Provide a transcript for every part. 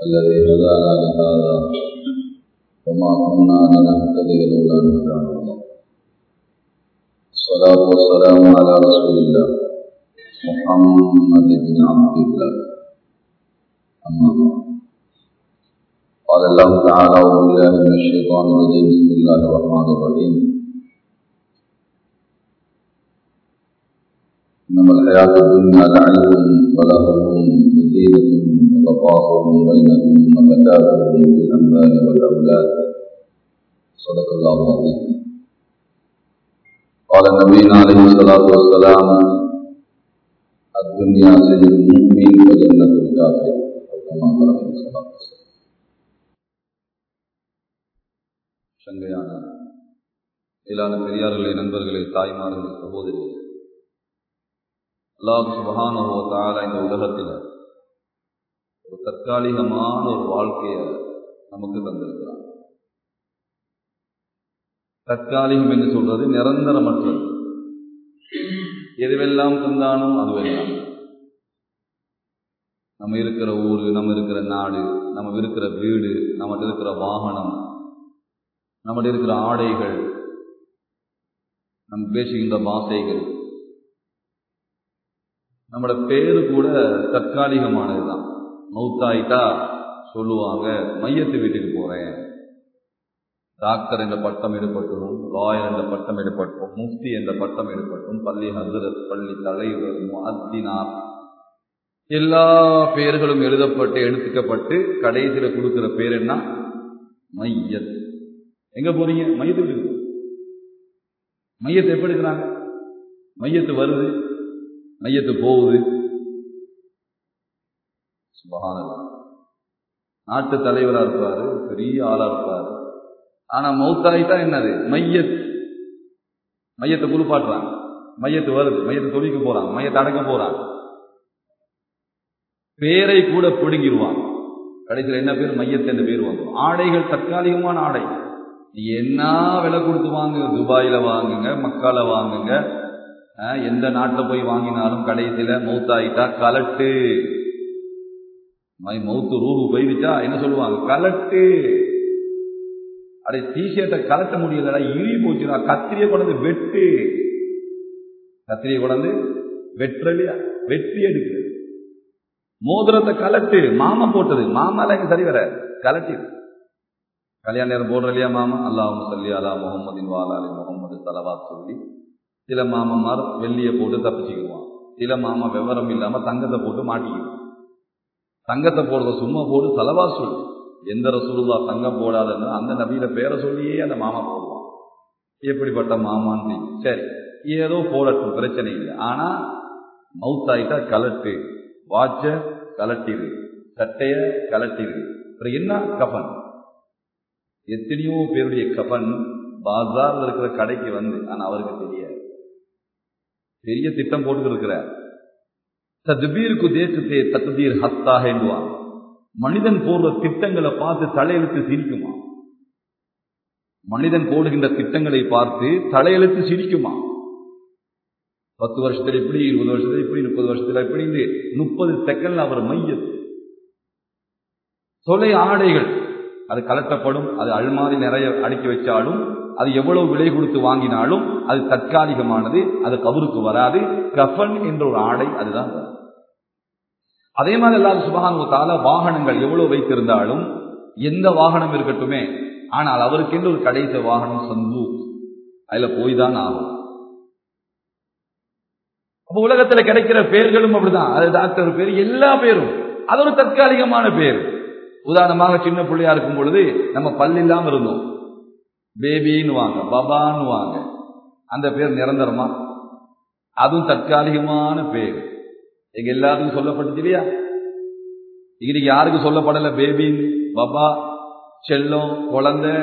الذي هدانا لهذا وما كنا لنهتدي لولا ان هدانا الله الصلاة والسلام على رسول الله محمد بن عبد الله أما بعد قال الله تعالى أعوذ بالله من الشيطان الرجيم بسم الله الرحمن الرحيم إنما الحياة الدنيا لعب ولهو وزينة وتفاخر بينكم وتكاثر في الأموال والأولاد صدق الله العظيم قال نبينا عليه الصلاة والسلام الدنيا سجن المؤمن وجنة الكافر أو كما قال عليه الصلاة والسلام சங்கையான இலான பெரியார்களே நண்பர்களே தாய்மார்களே சகோதரிகளே அல்லாஹ் சுபகானுபவத்தால இந்த உலகத்தில் ஒரு தற்காலிகமான ஒரு வாழ்க்கைய நமக்கு தந்திருக்கிறான் தற்காலிகம் என்று சொல்றது நிரந்தரமற்றது எதுவெல்லாம் தந்தானோ அதுவெல்லாம் நம்ம இருக்கிற ஊரு நம்ம இருக்கிற நாடு நம்ம இருக்கிற வீடு நம்மகிட்ட இருக்கிற வாகனம் நம்மகிட்ட இருக்கிற ஆடைகள் நம் பேசுகின்ற பாசைகள் நம்மளோட பேரு கூட தற்காலிகமானதுதான் மௌத்தாயிட்டா சொல்லுவாங்க மையத்து வீட்டுக்கு போறேன் டாக்டர் என்ற பட்டம் எடுப்பட்டும் லாயர் என்ற பட்டம் எடுப்பட்டும் முஃப்தி என்ற பட்டம் எடுப்பட்டும் பள்ளி ஹசரத் பள்ளி தலைவர் அத்தினார் எல்லா பெயர்களும் எழுதப்பட்டு எடுத்துக்கப்பட்டு கடைசியில கொடுக்கிற பேர் என்ன மையத் எங்க போறீங்க மையத்து வீட்டுக்கு மையத்தை எப்படி இருக்கிறாங்க மையத்து வருது மையத்து போகுது சுபகானது நாட்டு தலைவரா இருப்பாரு பெரிய ஆளா இருப்பாரு ஆனா மௌத்தாயிட்டா என்னது மையத் மையத்தை குளிப்பாட்டுறாங்க மையத்து வருது மையத்தை தொழிக்க போறாங்க மையத்தை அடக்க போறாங்க பேரை கூட பிடுங்கிடுவாங்க கடைசியில் என்ன பேர் மையத்து என்ற பேர் வாங்கும் ஆடைகள் தற்காலிகமான ஆடை நீ என்ன விலை கொடுத்து வாங்குங்க துபாயில வாங்குங்க மக்கால வாங்குங்க எந்த நாட்டில் போய் வாங்கினாலும் கடைசியில மௌத்தாயிட்டா கலட்டு மௌத்து ரூபு போயிடுச்சா என்ன சொல்லுவாங்க கலட்டு அடே டிஷர்ட்டை கலட்ட முடியலடா இழி போச்சுடா கத்திரியை கொண்டு வெட்டு கத்திரியை கொண்டு வெட்டுறலையா வெட்டி எடுக்கு மோதிரத்தை கலட்டு மாமா போட்டது மாமால எங்க சரி வர கலட்டி கல்யாண நேரம் போடுற இல்லையா மாமா அல்லாஹ் சொல்லி அலா முகமதின் வாலாலி முகமது தலவா சொல்லி சில மாமன்மார் வெள்ளியை போட்டு தப்பிச்சுக்குவான் சில மாமா விவரம் இல்லாம தங்கத்தை போட்டு மாட்டிக்குவான் தங்கத்தை போடுறத சும்மா போட்டு தலவா சொல்லு எந்த ரசூலுல்லா தங்கம் போடாதுன்னு அந்த நபியில பேரை சொல்லியே அந்த மாமா போடுவான் எப்படிப்பட்ட மாமான்னு சரி ஏதோ போடட்டும் பிரச்சனை இல்லை ஆனா மவுத்தாயிட்டா கலட்டு வாட்ச கலட்டிரு சட்டைய கலட்டிரு அப்புறம் என்ன கபன் எத்தனையோ பேருடைய கபன் பாசார்ல இருக்கிற கடைக்கு வந்து ஆனா அவருக்கு தெரியாது பெரிய திட்டம் போட்டு இருக்கிறார் தத்பீருக்கு தேசத்தே தத்ததீர் ஹஸ்தாக என்றுவான் மனிதன் போடுற திட்டங்களை பார்த்து தலையெழுத்து சிரிக்குமா மனிதன் போடுகின்ற திட்டங்களை பார்த்து தலையெழுத்து சிரிக்குமா பத்து வருஷத்துல இப்படி இருபது வருஷத்துல இப்படி முப்பது வருஷத்துல இப்படி முப்பது செகண்ட்ல அவர் மையத்து தொலை ஆடைகள் அது கலட்டப்படும் அது அழுமாறி நிறைய அடுக்கி வச்சாலும் அது எவ்வளவு விலை கொடுத்து வாங்கினாலும் அது தற்காலிகமானது அது கபருக்கு வராது கஃபன் என்ற ஒரு ஆடை அதுதான் அதே மாதிரி எல்லாரும் சுபகானுவத்தால வாகனங்கள் எவ்வளவு வைத்திருந்தாலும் எந்த வாகனம் இருக்கட்டுமே ஆனால் அவருக்கென்று ஒரு கடைசி வாகனம் சந்து அதுல போய் தான் ஆகும் அப்ப உலகத்துல கிடைக்கிற பேர்களும் அப்படிதான் அது டாக்டர் பேர் எல்லா பேரும் அது ஒரு தற்காலிகமான பேர் உதாரணமாக சின்ன பிள்ளையா இருக்கும் பொழுது நம்ம பல் இல்லாம இருந்தோம் பேபின்னு வாங்க பபான்னு வாங்க அந்த பேர் நிரந்தரமா அதுவும் தற்காலிகமான பேர் எங்க எல்லாத்துக்கும் சொல்லப்பட்டுச்சு இல்லையா இன்னைக்கு யாருக்கு சொல்லப்படல பேபின்னு பபா செல்லம் குழந்தை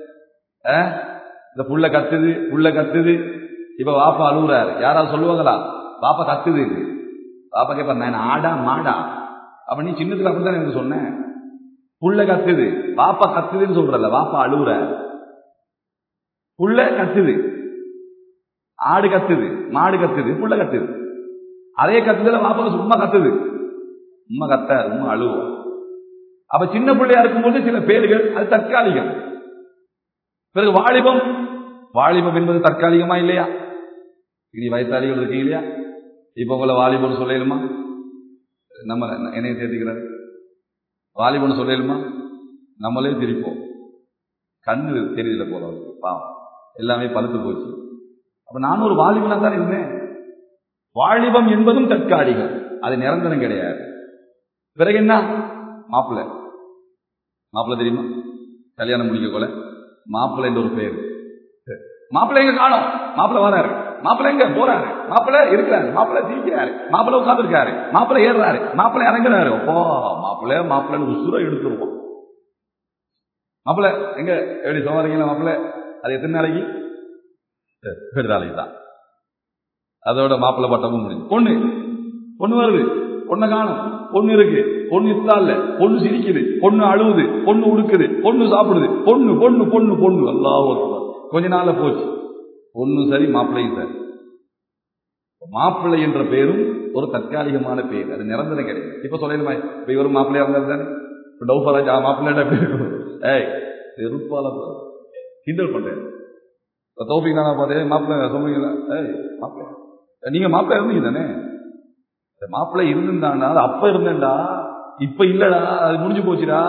இந்த புள்ள கத்துது புள்ள கத்துது இப்ப வாப்பா அழுகுறாரு யாராவது சொல்லுவாங்களா பாப்பா கத்துது பாப்பா கேப்பா நான் ஆடா மாடா அப்ப நீ சின்னத்துல அப்படித்தான் எனக்கு சொன்னேன் புள்ள கத்துது பாப்பா கத்துதுன்னு சொல்றல பாப்பா அழுகுற புள்ள கத்துது ஆடு கத்துது மாடு கத்துது புள்ள கத்துது அதே கத்துதல பாப்பா சும்மா கத்துது உம்மா கத்தாரு உம்மா அழுவோம் அப்ப சின்ன பிள்ளையா இருக்கும்போது சில பேர்கள் அது தற்காலிகம் பிறகு வாலிபம் வாலிபம் என்பது தற்காலிகமா இல்லையா இனி வயசாளிகள் இருக்கீங்க இல்லையா இப்ப உங்களை வாலிபம் சொல்லலுமா நம்ம என்னைய சேர்த்துக்கிறாரு வாலிபன் சொல்லலுமா நம்மளே சிரிப்போம் கண்ணு தெரியல போல அவருக்கு பாவம் எல்லாமே பழுத்து போச்சு அப்ப நானும் ஒரு வாலிபனா தான் இருந்தேன் வாலிபம் என்பதும் தற்காலிகம் அது நிரந்தரம் கிடையாது பிறகு என்ன மாப்பிள்ளை மாப்பிள்ளை தெரியுமா கல்யாணம் முடிக்க கொள்ள மாப்பிள்ளை என்ற ஒரு பெயர் மாப்பிள்ளை எங்க காணும் மாப்பிள்ளை வராரு மாப்பிள்ளை எங்க போறாரு மாப்பிள்ளை இருக்கிறாரு மாப்பிள்ளை சிரிக்கிறாரு மாப்பிள்ளை உட்கார்ந்துருக்காரு மாப்பிள்ளை ஏறுறாரு மாப்பிள்ளை இறங்குறாரு ஓ மாப்பிள்ளை மாப்பிள்ளை உசுர எடுத்துருவோம் மாப்பிள்ளை எங்க எப்படி சோமாரிங்களா மாப்பிள்ளை அது எத்தனை நாளைக்கு ரெண்டு நாளைக்கு தான் அதோட மாப்பிள்ளை பட்டமும் முடிஞ்சு பொண்ணு பொண்ணு வருது பொண்ணை காணும் பொண்ணு இருக்கு பொண்ணு இத்தால பொண்ணு சிரிக்குது பொண்ணு அழுவுது பொண்ணு உடுக்குது பொண்ணு சாப்பிடுது பொண்ணு பொண்ணு பொண்ணு பொண்ணு எல்லாம் கொஞ்ச நாள்ல போச்சு பொண்ணு சரி மாப்பிள்ளையும் சரி மாப்பிள்ளை என்ற பெயரும் ஒரு தற்காலிகமான பெயர் அது நிரந்தரம் கிடையாது இப்ப சொல்லணுமா இப்ப இவரும் மாப்பிள்ளையா இருந்தாரு தானே டவுஃபராஜ் மாப்பிள்ளை ஏய் செருப்பால கிண்டல் பண்றேன் தோப்பி நானா பார்த்தேன் மாப்பிள்ளை சொல்லுவீங்களா ஏய் மாப்பிள்ளை நீங்க மாப்பிள்ளை இருந்தீங்க தானே மாப்பிள்ளை இருந்திருந்தாண்டா அது அப்ப இருந்தேன்டா இப்ப இல்லடா அது முடிஞ்சு போச்சுடா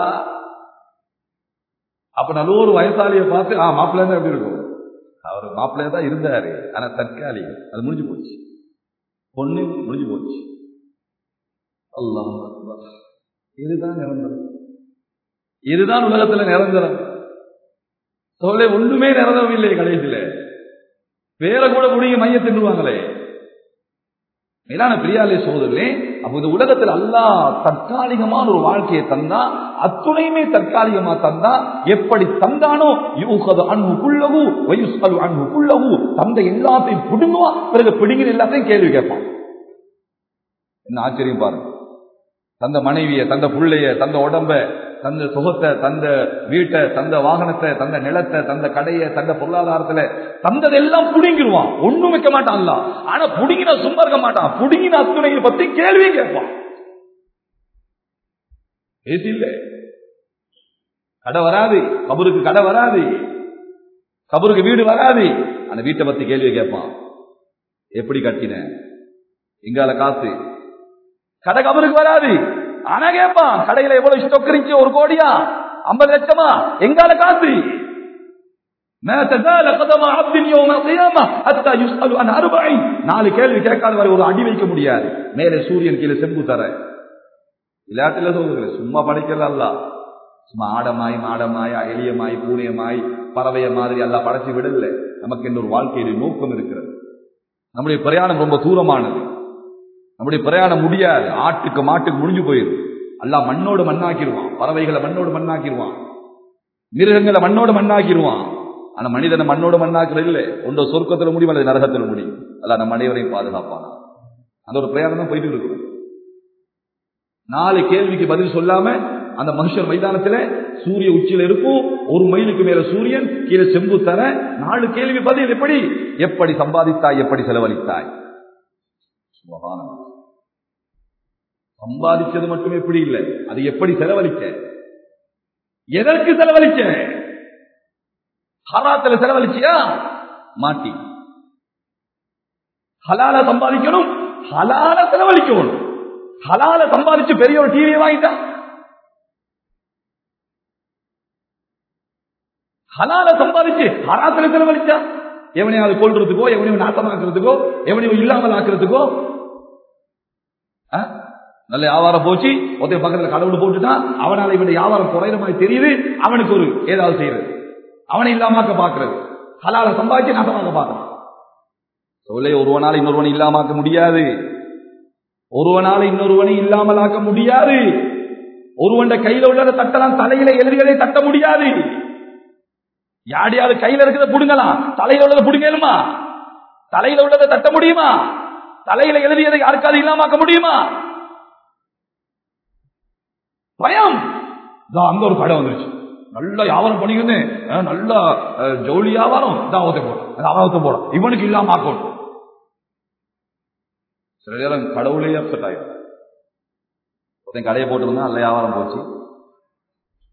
அப்ப நல்ல ஒரு வயசாலியை பார்த்து ஆ மாப்பிள்ளை தான் எப்படி இருக்கும் அவர் மாப்பிள்ளையா தான் இருந்தாரு ஆனா தற்காலிகம் அது முடிஞ்சு போச்சு பொண்ணு முடிஞ்சு போச்சு அல்லாஹ் இதுதான் நிரந்தரம் இதுதான் உலகத்துல நிரந்தரம் சொல்ல ஒண்ணுமே நிரந்தரம் இல்லை கடைசியில பேரை கூட முடிய மைய தின்னுவாங்களே மேலான பிரியாலே சோதரே அப்போ இந்த உலகத்தில் அல்லா தற்காலிகமான ஒரு வாழ்க்கையை தந்தா அத்துணையுமே தற்காலிகமா தந்தா எப்படி தந்தானோ யூகது அன்பு குள்ளவு வயுஸ்கல் அன்பு குள்ளவு தந்த எல்லாத்தையும் பிடுங்குவா பிறகு பிடுங்கிற எல்லாத்தையும் கேள்வி கேட்பான் என்ன ஆச்சரியம் பாருங்க தந்த மனைவிய தந்த புள்ளைய தந்த உடம்ப தந்த சுகத்தை தந்த வீட்டை தந்த வாகனத்தை தந்த நிலத்தை தந்த கடையை தந்த பொருளாதாரத்துல தந்ததெல்லாம் புடுங்கிடுவான் ஒண்ணும் வைக்க மாட்டான் ஆனா புடுங்கின சும்மா இருக்க மாட்டான் புடுங்கின அத்துணையை பத்தி கேள்வி கேட்பான் பேசி இல்ல கடை வராது கபருக்கு கடை வராது கபருக்கு வீடு வராது அந்த வீட்டை பத்தி கேள்வி கேட்பான் எப்படி கட்டின இங்கால காசு கடை கபருக்கு வராது ஆனா கேட்பான் கடையில எவ்வளவு ஸ்டொக் இருந்துச்சு ஒரு கோடியா ஐம்பது லட்சமா எங்கால காசு நாலு கேள்வி கேட்காத வரை ஒரு அடி வைக்க முடியாது மேலே சூரியன் கீழே செம்பு தர விளையாட்டுல சொல்லுங்க சும்மா படைக்கல அல்ல சும்மா ஆடமாய் மாடமாய் எளியமாய் பூனையமாய் பறவைய மாதிரி எல்லாம் படைச்சு விடல நமக்கு இந்த ஒரு வாழ்க்கையில நோக்கம் இருக்கிறது நம்முடைய பிரயாணம் ரொம்ப தூரமானது நம்முடைய பிரயாணம் முடியாது ஆட்டுக்கு மாட்டுக்கு முடிஞ்சு போயிடும் எல்லாம் மண்ணோடு மண்ணாக்கிடுவான் பறவைகளை மண்ணோடு மண்ணாக்கிடுவான் மிருகங்களை மண்ணோடு மண்ணாக்கிடுவான் ஆனா மனிதனை மண்ணோடு மண்ணாக்குறது இல்லை ஒன்றோ சொர்க்கத்தில் முடியும் அல்லது நரகத்தில் முடியும் அல்ல நம்ம அனைவரையும் பாதுகாப்பான அந்த ஒரு பிரயாணம் தான் போயிட்டு இருக்கிறோம் நாலு கேள்விக்கு பதில் சொல்லாம அந்த மனுஷர் மைதானத்துல சூரிய உச்சியில இருக்கும் ஒரு மைலுக்கு மேல சூரியன் கீழே செம்பு தர நாலு கேள்வி பதில் எப்படி எப்படி சம்பாதித்தாய் எப்படி செலவழித்தாய் சம்பாதிச்சது மட்டும் எப்படி இல்லை அது எப்படி செலவழிக்க எதற்கு செலவழிக்க ஹராத்துல செலவழிச்சியா மாட்டி ஹலால சம்பாதிக்கணும் ஹலால செலவழிக்கணும் ஹலால சம்பாதிச்சு பெரிய ஒரு டிவியை வாங்கிட்டா ஹலால சம்பாதிச்சு ஹராத்துல செலவழிச்சா எவனையாவது கொள்றதுக்கோ எவனையும் நாட்டமாக்குறதுக்கோ எவனையும் இல்லாமல் ஆக்குறதுக்கோ நல்ல வியாபாரம் போச்சு ஒருத்த பக்கத்துல கடவுள் போட்டுட்டான் அவனால இவன் வியாபாரம் குறையிற மாதிரி தெரியுது அவனுக்கு ஒரு ஏதாவது செய்யறது அவனை இல்லாமக்க பாக்குறது ஹலால சம்பாதிச்சு நாட்டமாக்க பாக்குறான் சொல்ல ஒருவனால இன்னொருவனை இல்லாமக்க முடியாது ஒருவனால இன்னொருவனை இல்லாமல் ஆக்க முடியாது ஒருவன் கையில உள்ளத தட்டலாம் தலையில எழுதிகளை தட்ட முடியாது யாரையாவது கையில இருக்கிறத புடுங்கலாம் தலையில உள்ளதை புடுங்கலுமா தலையில உள்ளதை தட்ட முடியுமா தலையில எழுதியதை யாருக்காவது இல்லாமக்க முடியுமா பயம் அங்க ஒரு கடை வந்துருச்சு நல்ல வியாபாரம் பண்ணிக்கிருந்தேன் நல்ல ஜவுளி வியாபாரம் தாவத்தை போடும் அவாவத்தை போடும் இவனுக்கு இல்லாம ஆக்கணும் சில நேரம் கடவுளே அப்செட் ஆயிடும் ஒருத்தன் கடையை போட்டிருந்தா நல்ல வியாபாரம் போச்சு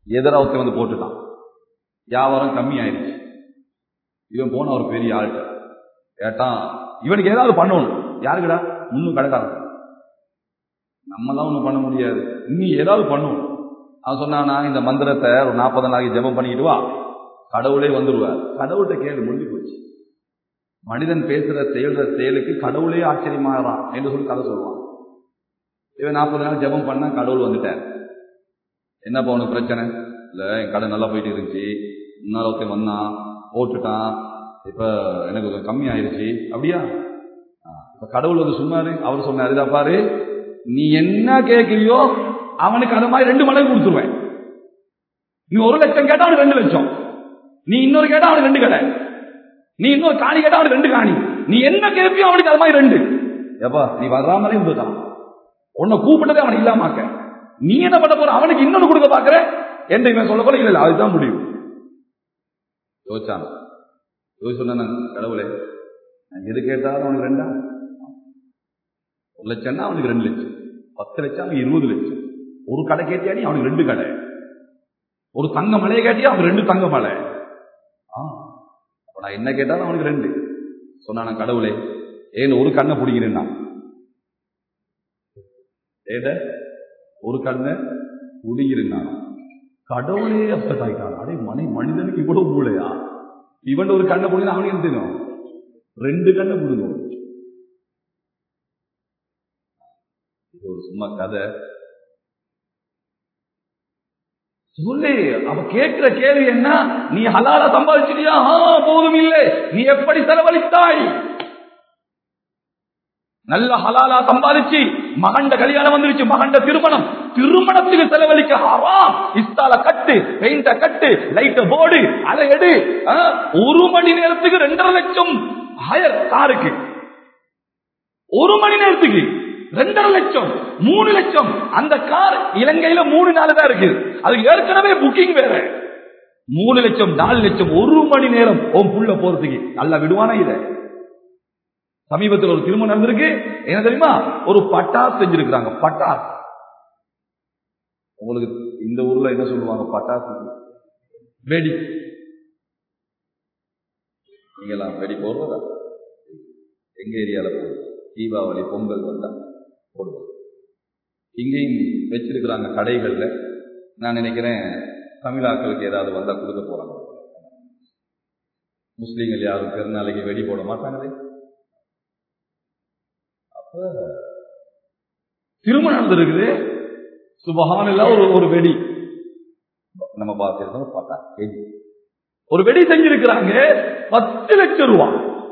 எதிரா ஒருத்தன் வந்து போட்டுட்டான் வியாபாரம் கம்மி ஆயிடுச்சு இவன் போன ஒரு பெரிய ஆள்கிட்ட கேட்டான் இவனுக்கு ஏதாவது பண்ணணும் யாருக்குடா முன்னும் கடைக்காரன் நம்மளாம் ஒண்ணும் பண்ண முடியாது நீ ஏதாவது பண்ணணும் அவன் சொன்னானா இந்த மந்திரத்தை ஒரு நாற்பது நாளைக்கு ஜெபம் பண்ணிக்கிட்டு வா கடவுளே வந்துருவார் கடவுள்கிட்ட கேளு முடிஞ்சு போச்சு மனிதன் பேசுற செயல்ற செயலுக்கு கடவுளே ஆச்சரியமாகறான் என்று சொல்லி கதை சொல்லுவான் இவன் நாற்பது நாள் ஜெபம் பண்ணா கடவுள் வந்துட்டார் என்னப்பா உனக்கு பிரச்சனை இல்ல என் கடை நல்லா போயிட்டு இருந்துச்சு முன்னாள் ஒருத்தன் வந்தான் போட்டுட்டான் இப்ப எனக்கு கொஞ்சம் கம்மி ஆயிருச்சு அப்படியா ஆ, இப்ப கடவுள் வந்து சொன்னாரு அவர் சொன்னாரு இதா பாரு நீ என்ன கேட்கிறியோ அவனுக்கு அது மாதிரி ரெண்டு மடங்கு கொடுத்துருவேன் நீ ஒரு லட்சம் கேட்டா அவனுக்கு ரெண்டு லட்சம் நீ இன்னொரு கேட்டா அவனுக்கு ரெண்டு கடை நீ இன்னொரு காணி கேட்டா அவனுக்கு ரெண்டு காணி நீ என்ன கேட்பியோ அவனுக்கு அது மாதிரி ரெண்டு எப்பா நீ வர்ற மாதிரி இருந்துதான் உன்னை கூப்பிட்டதே அவனை இல்லாமாக்க நீ என்ன பண்ண போற அவனுக்கு இன்னொன்னு கொடுக்க பாக்குற என்று இவன் சொல்ல போல இல்ல இல்ல அதுதான் முடியும் யோசிச்சான் யோசிச்சு சொன்ன கடவுளே நான் எது கேட்டாலும் அவனுக்கு ரெண்டா ஒரு லட்சம்னா அவனுக்கு ரெண்டு லட்சம் பத்து லட்சம் அவனுக்கு இருபது லட்சம் ஒரு கடை கேட்டியா நீ அவனுக்கு ரெண்டு கடை ஒரு தங்க மலையை கேட்டியா அவனுக்கு ரெண்டு தங்க மலை ஆ அப்ப நான் என்ன கேட்டாலும் அவனுக்கு ரெண்டு சொன்னான கடவுளே ஏன் ஒரு கண்ணை பிடிக்கிறேன்னா ஏட ஒரு கண்ணை பிடிக்கிறேன்னா கடவுளே அப்பதாய்க்கான் அடே மனை மனிதனுக்கு இவ்வளவு மூளையா இவன் ஒரு கண்ணை பிடிங்க அவனுக்கு என்ன தெரியும் ரெண்டு கண்ணை பிடுங்கும் இது ஒரு சும்மா கதை சொல்லு அவ கேட்கிற கேள்வி என்ன நீ ஹலால சம்பாதிச்சிட்டியா ஆ, போதும் இல்லை நீ எப்படி செலவழித்தாய் நல்ல ஹலாலா சம்பாதிச்சு மகண்ட கல்யாணம் வந்துருச்சு மகண்ட திருமணம் திருமணத்துக்கு செலவழிக்க ஹராம் இஸ்தால கட்டு பெயிண்ட கட்டு லைட்ட போடு அதை எடு ஆ, ஒரு மணி நேரத்துக்கு ரெண்டரை லட்சம் ஹயர் காருக்கு ஒரு மணி நேரத்துக்கு ரெண்டரை லட்சம் மூணு லட்சம் அந்த கார் இலங்கையில மூணு நாள் தான் இருக்கு அது ஏற்கனவே புக்கிங் வேற மூணு லட்சம் நாலு லட்சம் ஒரு மணி நேரம் உன் புள்ள போறதுக்கு நல்லா விடுவானா இத சமீபத்தில் ஒரு திருமணம் நடந்திருக்கு என்ன தெரியுமா ஒரு பட்டாஸ் செஞ்சிருக்கிறாங்க பட்டாஸ் உங்களுக்கு இந்த ஊர்ல என்ன சொல்லுவாங்க பட்டாசு வெடி நீங்களாம் வெடி போடுறதா எங்க ஏரியால போடுறது தீபாவளி பொங்கல் வந்தா போடுவோம் இங்கேயும் வச்சிருக்கிறாங்க கடைகள்ல நான் நினைக்கிறேன் தமிழாக்களுக்கு ஏதாவது வந்தா கொடுக்க போறாங்க முஸ்லீம்கள் யாரும் பெருநாளைக்கு வெடி போட மாட்டாங்களே அப்ப திருமணம் நடந்திருக்குது சுபகானில் ஒரு ஒரு வெடி நம்ம பார்த்திருக்கோம் பார்த்தா வெடி ஒரு வெடி செஞ்சிருக்கிறாங்க பத்து லட்சம் ரூபாய்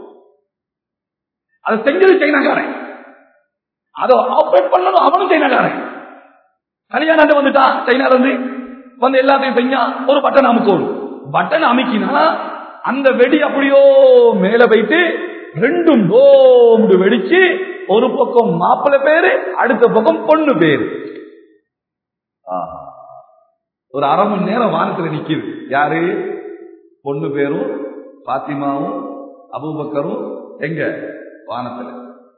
அதை செஞ்சது சைனாக்காரன் அதை ஆப்ரேட் பண்ணணும் அவனும் சைனாக்காரன் கல்யாணம் வந்துட்டான் சைனால இருந்து வந்து எல்லாத்தையும் செஞ்சா ஒரு பட்டன் அமுக்கணும் பட்டன் அமுக்கினா அந்த வெடி அப்படியோ மேல போயிட்டு ரெண்டும் டோம்டு வெடிச்சு ஒரு பக்கம் மாப்பிள்ளை பேரு அடுத்த பக்கம் பொண்ணு பேரு ஆஹா. ஒரு அரை மணி நேரம் வானத்துல நிக்குது யாரு பொண்ணு பேரும் பாத்திமாவும் அபூபக்கரும் எங்க வானத்துல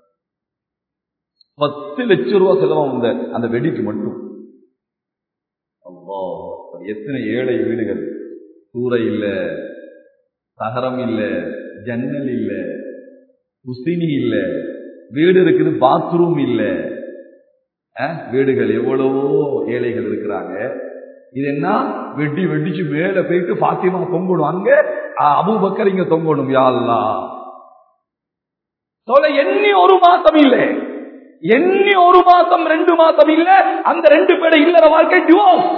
பத்து லட்சம் ரூபாய் செலவாகும் இந்த அந்த வெடிக்கு மட்டும் அல்லாஹ், எத்தனை ஏழை வீடுகள் கூரை இல்ல தகரம் இல்ல ஜன்னல் இல்ல குசினி இல்ல வீடு இருக்குது பாத்ரூம் இல்ல அஹ், வீடுகள் எவ்வளவோ ஏழைகள் இருக்கிறாங்க இது என்ன வெட்டி வெடிச்சு மேல போயிட்டு பாத்திமா தொங்கணும் அங்க அபூபக்கர் இங்க தொங்கணும் யா அல்லாஹ் சொல்ல எண்ணி ஒரு மாசம் இல்ல எண்ணி ஒரு மாசம் ரெண்டு மாசம் இல்ல அந்த ரெண்டு பேரை இல்லற வாழ்க்கை டிவோர்ஸ்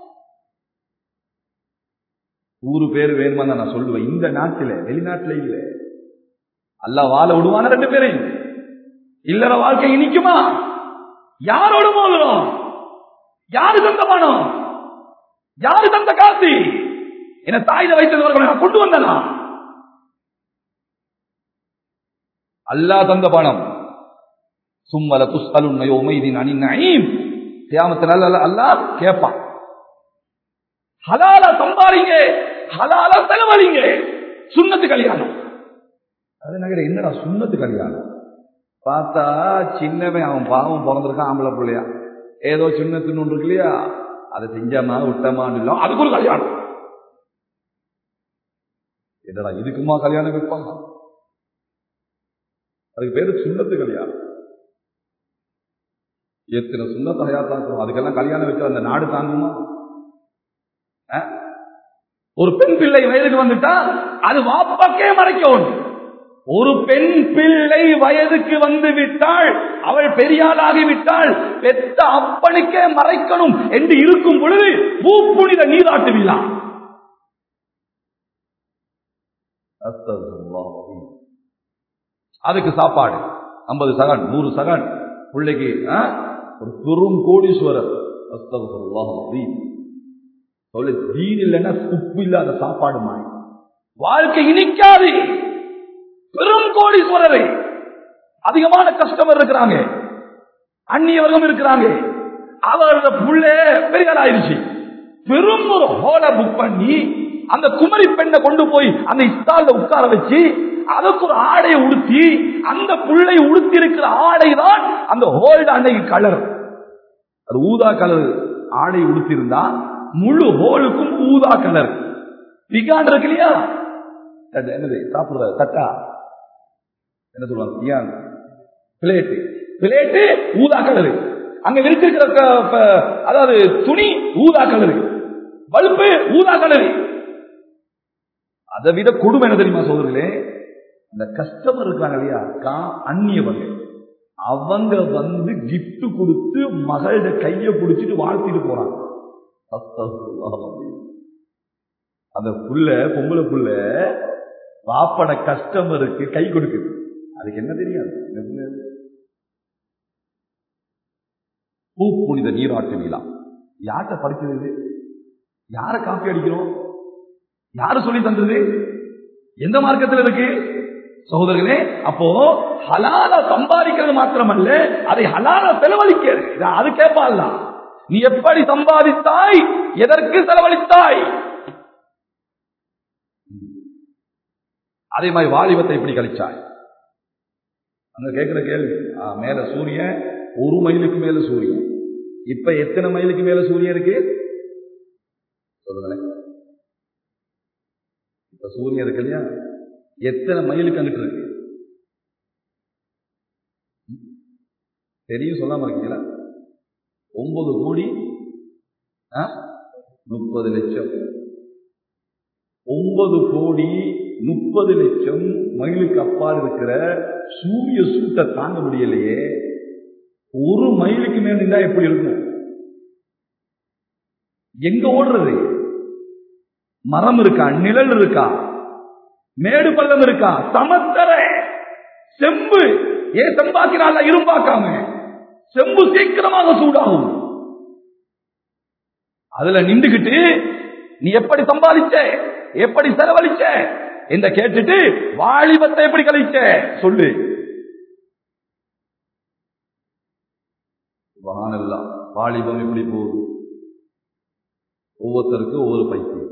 ஊரு பேர் வேணுமா நான் சொல்லுவேன் இந்த நாட்டில வெளிநாட்டுல இல்ல அல்ல வாழ விடுவான ரெண்டு பேரையும் இல்லற வாழ்க்கை இனிக்குமா யாரோட மோதுறோம் யாரு தந்த பணம் யாரு தந்த காசு என்ன தாயில வைத்தது நான் கொண்டு வந்தனா அல்லாஹ் தந்த பணம் சும்மல துஸ்அலுன்ன யௌமைதின் அனின் நஈம் கியாமத்தில் அல்ல அல்லாஹ் கேட்பான் ஹலாலா சம்பாதிங்க ஹலாலா செலவழிங்க சுண்ணத்து கல்யாணம் அது நகர என்னடா சுண்ணத்து கல்யாணம் பார்த்தா சின்னவன் அவன் பாவம் பிறந்திருக்கான் ஆம்பளை பிள்ளையா ஏதோ சின்னத்துன்னு ஒன்று இருக்கு இல்லையா அதை செஞ்சமா விட்டமான்னு இல்ல அதுக்கு ஒரு கல்யாணம் என்னடா இதுக்குமா கல்யாணம் வைப்பாங்க அதுக்கு பேரு சுண்ணத்து கல்யாணம் எத்தனை சுண்ணத்தை ஹயாத்தாக்கும் அதுக்கெல்லாம் கல்யாணம் வச்சு அந்த நாடு தாங்குமா அஹ்? ஒரு பெண் பிள்ளை வயதுக்கு வந்துட்டா அது வாப்பாக்கே மறைக்க ஒன்று ஒரு பெண் பிள்ளை வயதுக்கு வந்து விட்டால் அவள் பெரியாளாகி விட்டால் பெத்த அப்பனுக்கே மறைக்கணும் என்று இருக்கும் பொழுது பூப்புனித நீராட்டு விழா அஸ்தகுல்லாஹ். அதுக்கு சாப்பாடு ஐம்பது சகன் நூறு சகன் பிள்ளைக்கு ஆ? ஒரு பெரும் கோடீஸ்வரர் அஸ்தகுல்லாஹ் அலீம். சொல்லு தீன் இல்லைன்னா உப்பு இல்லாத சாப்பாடு மாய் வாழ்க்கை இனிக்காது பெரும் கோடீஸ்வரரை அதிகமான கஸ்டமர் இருக்கிறாங்க அந்நியவர்களும் இருக்கிறாங்க அவரோட புள்ள பெரிய ஆயிடுச்சு பெரும் ஒரு ஹோலை புக் பண்ணி அந்த குமரி பெண்ணை கொண்டு போய் அந்த இஸ்தால்ல உட்கார வச்சு அதுக்கு ஒரு ஆடையை உடுத்தி அந்த புள்ளை உடுத்தி இருக்கிற ஆடை தான் அந்த ஹோல்டு அன்னைக்கு கலர் அது ஊதா கலர் ஆடை உடுத்திருந்தா முழு ஹோலுக்கும் ஊதா கலர் பிகான் இருக்கு இல்லையா தட்டு, என்னது சாப்பிடுற தட்டா என்ன சொல்லுவாங்க ஏன் பிளேட்டு பிளேட்டு ஊதா கலரு அங்க விரிச்சிருக்கிற க- ப- அதாவது துணி ஊதா கலரு பல்பு ஊதா கலரு அதை விட கொடுமை என்ன தெரியுமா சோதர்களே இந்த கஸ்டமர் இருக்காங்க இல்லையா கா அந்நியவங்க அவங்க வந்து gift கொடுத்து மகளோட கைய பிடிச்சிட்டு வாழ்த்திட்டு போறாங்க அஸ்தகுல்லாஹ். அந்த புள்ள பொம்பளை புள்ள பாப்பட கஸ்டமருக்கு கை கொடுக்குது அதுக்கு என்ன தெரியாது இந்த புள்ள பூ புனித நீராட்டு விழா யார்கிட்ட படிச்சது இது யார காப்பி அடிக்கிறோம் யாரு சொல்லி தந்தது எந்த மார்க்கத்தில் இருக்கு சகோதரர்களே அப்போ ஹலால சம்பாதிக்கிறது மாத்திரமல்ல அதை ஹலால செலவழிக்கிறது இது அது கேட்பான்ல நீ எப்படி சம்பாதித்தாய் எதற்கு செலவழித்தாய் அதே மாதிரி வாலிபத்தை எப்படி கழிச்சாய் அங்க கேட்கிற கேள்வி ஆ, மேல சூரியன் ஒரு மைலுக்கு மேல சூரியன் இப்ப எத்தனை மைலுக்கு மேல சூரியன் இருக்கு சொல்லுங்களேன் இப்ப சூரியன் இருக்கு இல்லையா எத்தனை மைலுக்கு அங்கிட்டு இருக்கு ம்? தெரியும் சொல்லாம இருக்கீங்களா ஒன்பது கோடி ஆ? முப்பது லட்சம் ஒன்பது கோடி முப்பது லட்சம் மைலுக்கு அப்பால் இருக்கிற சூரிய சூட்டை தாங்க முடியலையே ஒரு மைலுக்கு மேல நின்றா எப்படி இருக்கும் எங்க ஓடுறது மரம் இருக்கா நிழல் இருக்கா மேடு பள்ளம் இருக்கா சமத்தர செம்பு ஏன் செம்பாக்கிறாள் இரும்பாக்காம செம்பு சீக்கிரமாக சூடாகும் அதுல நின்றுகிட்டு நீ எப்படி சம்பாதிச்ச எப்படி செலவழிச்ச இந்த கேட்டுட்டு வாலிபத்தை எப்படி கழிச்ச சொல்லு சுபஹானல்லாஹ். வாலிபம் எப்படி போகுது ஒவ்வொருத்தருக்கும் ஒவ்வொரு பைத்தியம்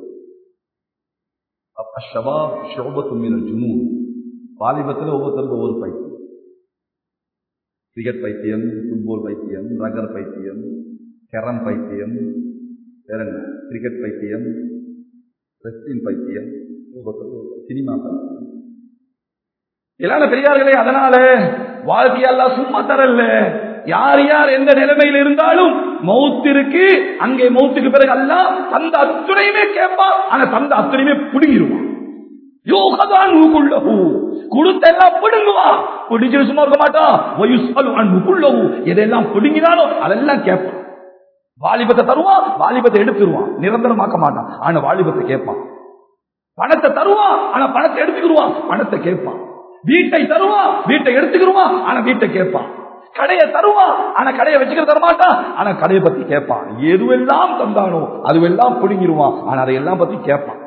அப்ப ஷபாப் ஷோபத்து மீன ஜுனூன் வாலிபத்தில் ஒவ்வொருத்தருக்கும் ஒவ்வொரு பைத்தியம் கிரிக்கெட் பைத்தியம் ஃபுட்பால் பைத்தியம் ரகர் பைத்தியம் கெரம் பைத்தியம் வேற என்ன கிரிக்கெட் பைத்தியம் ரெஸ்லிங் பைத்தியம் ஒவ்வொருத்தருக்கும் ஒவ்வொரு சினிமா பைத்தியம் எல்லாரும் பெரியார்களே அதனால வாழ்க்கையெல்லாம் சும்மா தரல யார் யார் எந்த நிலைமையில் இருந்தாலும் மௌத்திற்கு அங்கே மௌத்துக்கு பிறகு எல்லாம் தந்த அத்துணையுமே கேட்பான் ஆனா தந்த அத்துணையுமே பிடுங்கிடுவான் யோகதான் ஊக்குள்ளஹு கொடுத்த எல்லாம் பிடுங்குவான் பிடிச்சு சும்மா இருக்க மாட்டான் வயுஸ்அலு அன்ஹு குல்லஹு எதெல்லாம் பிடுங்கினாலோ அதெல்லாம் கேட்பான் வாலிபத்தை தருவான் வாலிபத்தை எடுத்துருவான் நிரந்தரமாக்க மாட்டான் ஆனா வாலிபத்தை கேட்பான் பணத்தை தருவான் ஆனா பணத்தை எடுத்துக்கிடுவான் பணத்தை கேட்பான் வீட்டை தருவான் வீட்டை எடுத்துக்கிடுவான் ஆனா வீட்டை கேட்பான் கடையை தருவான் ஆனா கடையை வச்சுக்கிற தரமாட்டான் ஆனா கடையை பத்தி கேட்பான் எதுவெல்லாம் தந்தானோ அதுவெல்லாம் பிடுங்கிடுவான் ஆனா அதையெல்லாம் பத்தி கேட்பான்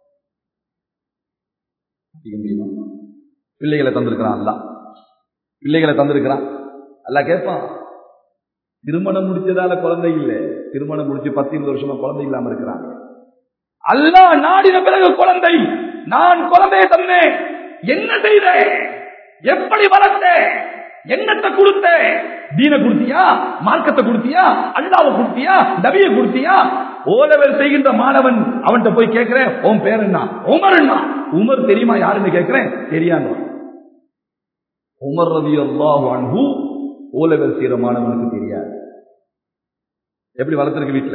செய்ய முடியுமா? பிள்ளைகளை தந்திருக்கிறான் அல்ல பிள்ளைகளை தந்திருக்கிறான் அல்ல கேட்பான் திருமணம் முடிச்சதால குழந்தை இல்லை திருமணம் முடிச்சு பத்து இருபது வருஷமா குழந்தை இல்லாம இருக்கிறாங்க அல்லா நாடின பிறகு குழந்தை நான் குழந்தையை தந்தேன் என்ன செய்தேன் எப்படி வளர்த்தேன் என்னத்தை கொடுத்த தீன கொடுத்தியா மார்க்கத்தை கொடுத்தியா அல்லாவை கொடுத்தியா நபியை கொடுத்தியா ஓலவர் செய்கின்ற மாணவன் அவன்கிட்ட போய் கேட்கிறேன் உன் பேர் என்ன உமர் என்ன உமர் தெரியுமா யாருன்னு கேட்கிறேன் தெரியாங்க உமர் ரவி அல்லாஹ் அன்பு ஓலவர் செய்யற மாணவனுக்கு தெரியாது எப்படி வளர்த்திருக்கு வீட்டுல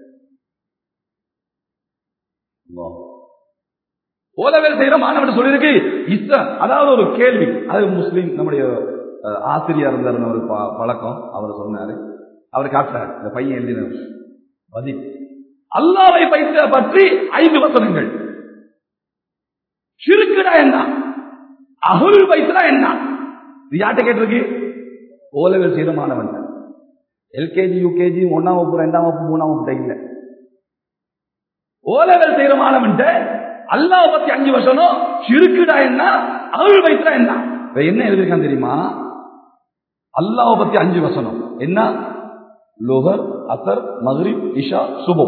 ஓலவேல் செய்யற மாணவன் சொல்லியிருக்கு இஸ்ர அதாவது ஒரு கேள்வி அது முஸ்லீம் நம்முடைய அஹ், ஆசிரியர் இருந்தார் ஒரு ப- பழக்கம் அவர் சொன்னாரு அவர் காட்டுறாரு இந்த பையன் எழுதின பதில் அல்லாவை பைத்த பற்றி ஐந்து வசனங்கள் சிறுக்குடா என்ன அகுல் வைத்தா என்ன இது யார்கிட்ட கேட்டிருக்கு ஓலவேல் செய்யற மாணவன் எல்கேஜி யூகேஜி ஒன்னாம் வகுப்பு ரெண்டாம் வகுப்பு மூணாம் வகுப்பு இல்ல ஓலவேல் செய்யற மாணவன் அல்லாஹ் பத்தி அஞ்சு வருஷம் சிறுக்குடா என்ன அருள் வைத்தா என்ன இப்ப என்ன எழுதியிருக்கான் தெரியுமா அல்லாஹ் பத்தி அஞ்சு வசனம் என்ன லோகர் அசர் மகரிப் இஷா சுபம்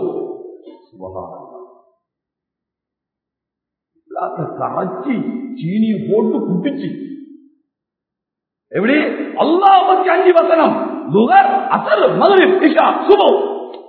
கரைச்சி சீனியை போட்டு குட்டிச்சு எப்படி அல்லாஹ் பத்தி அஞ்சு வசனம் லுகர் அசர் மகரிப் இஷா சுபம்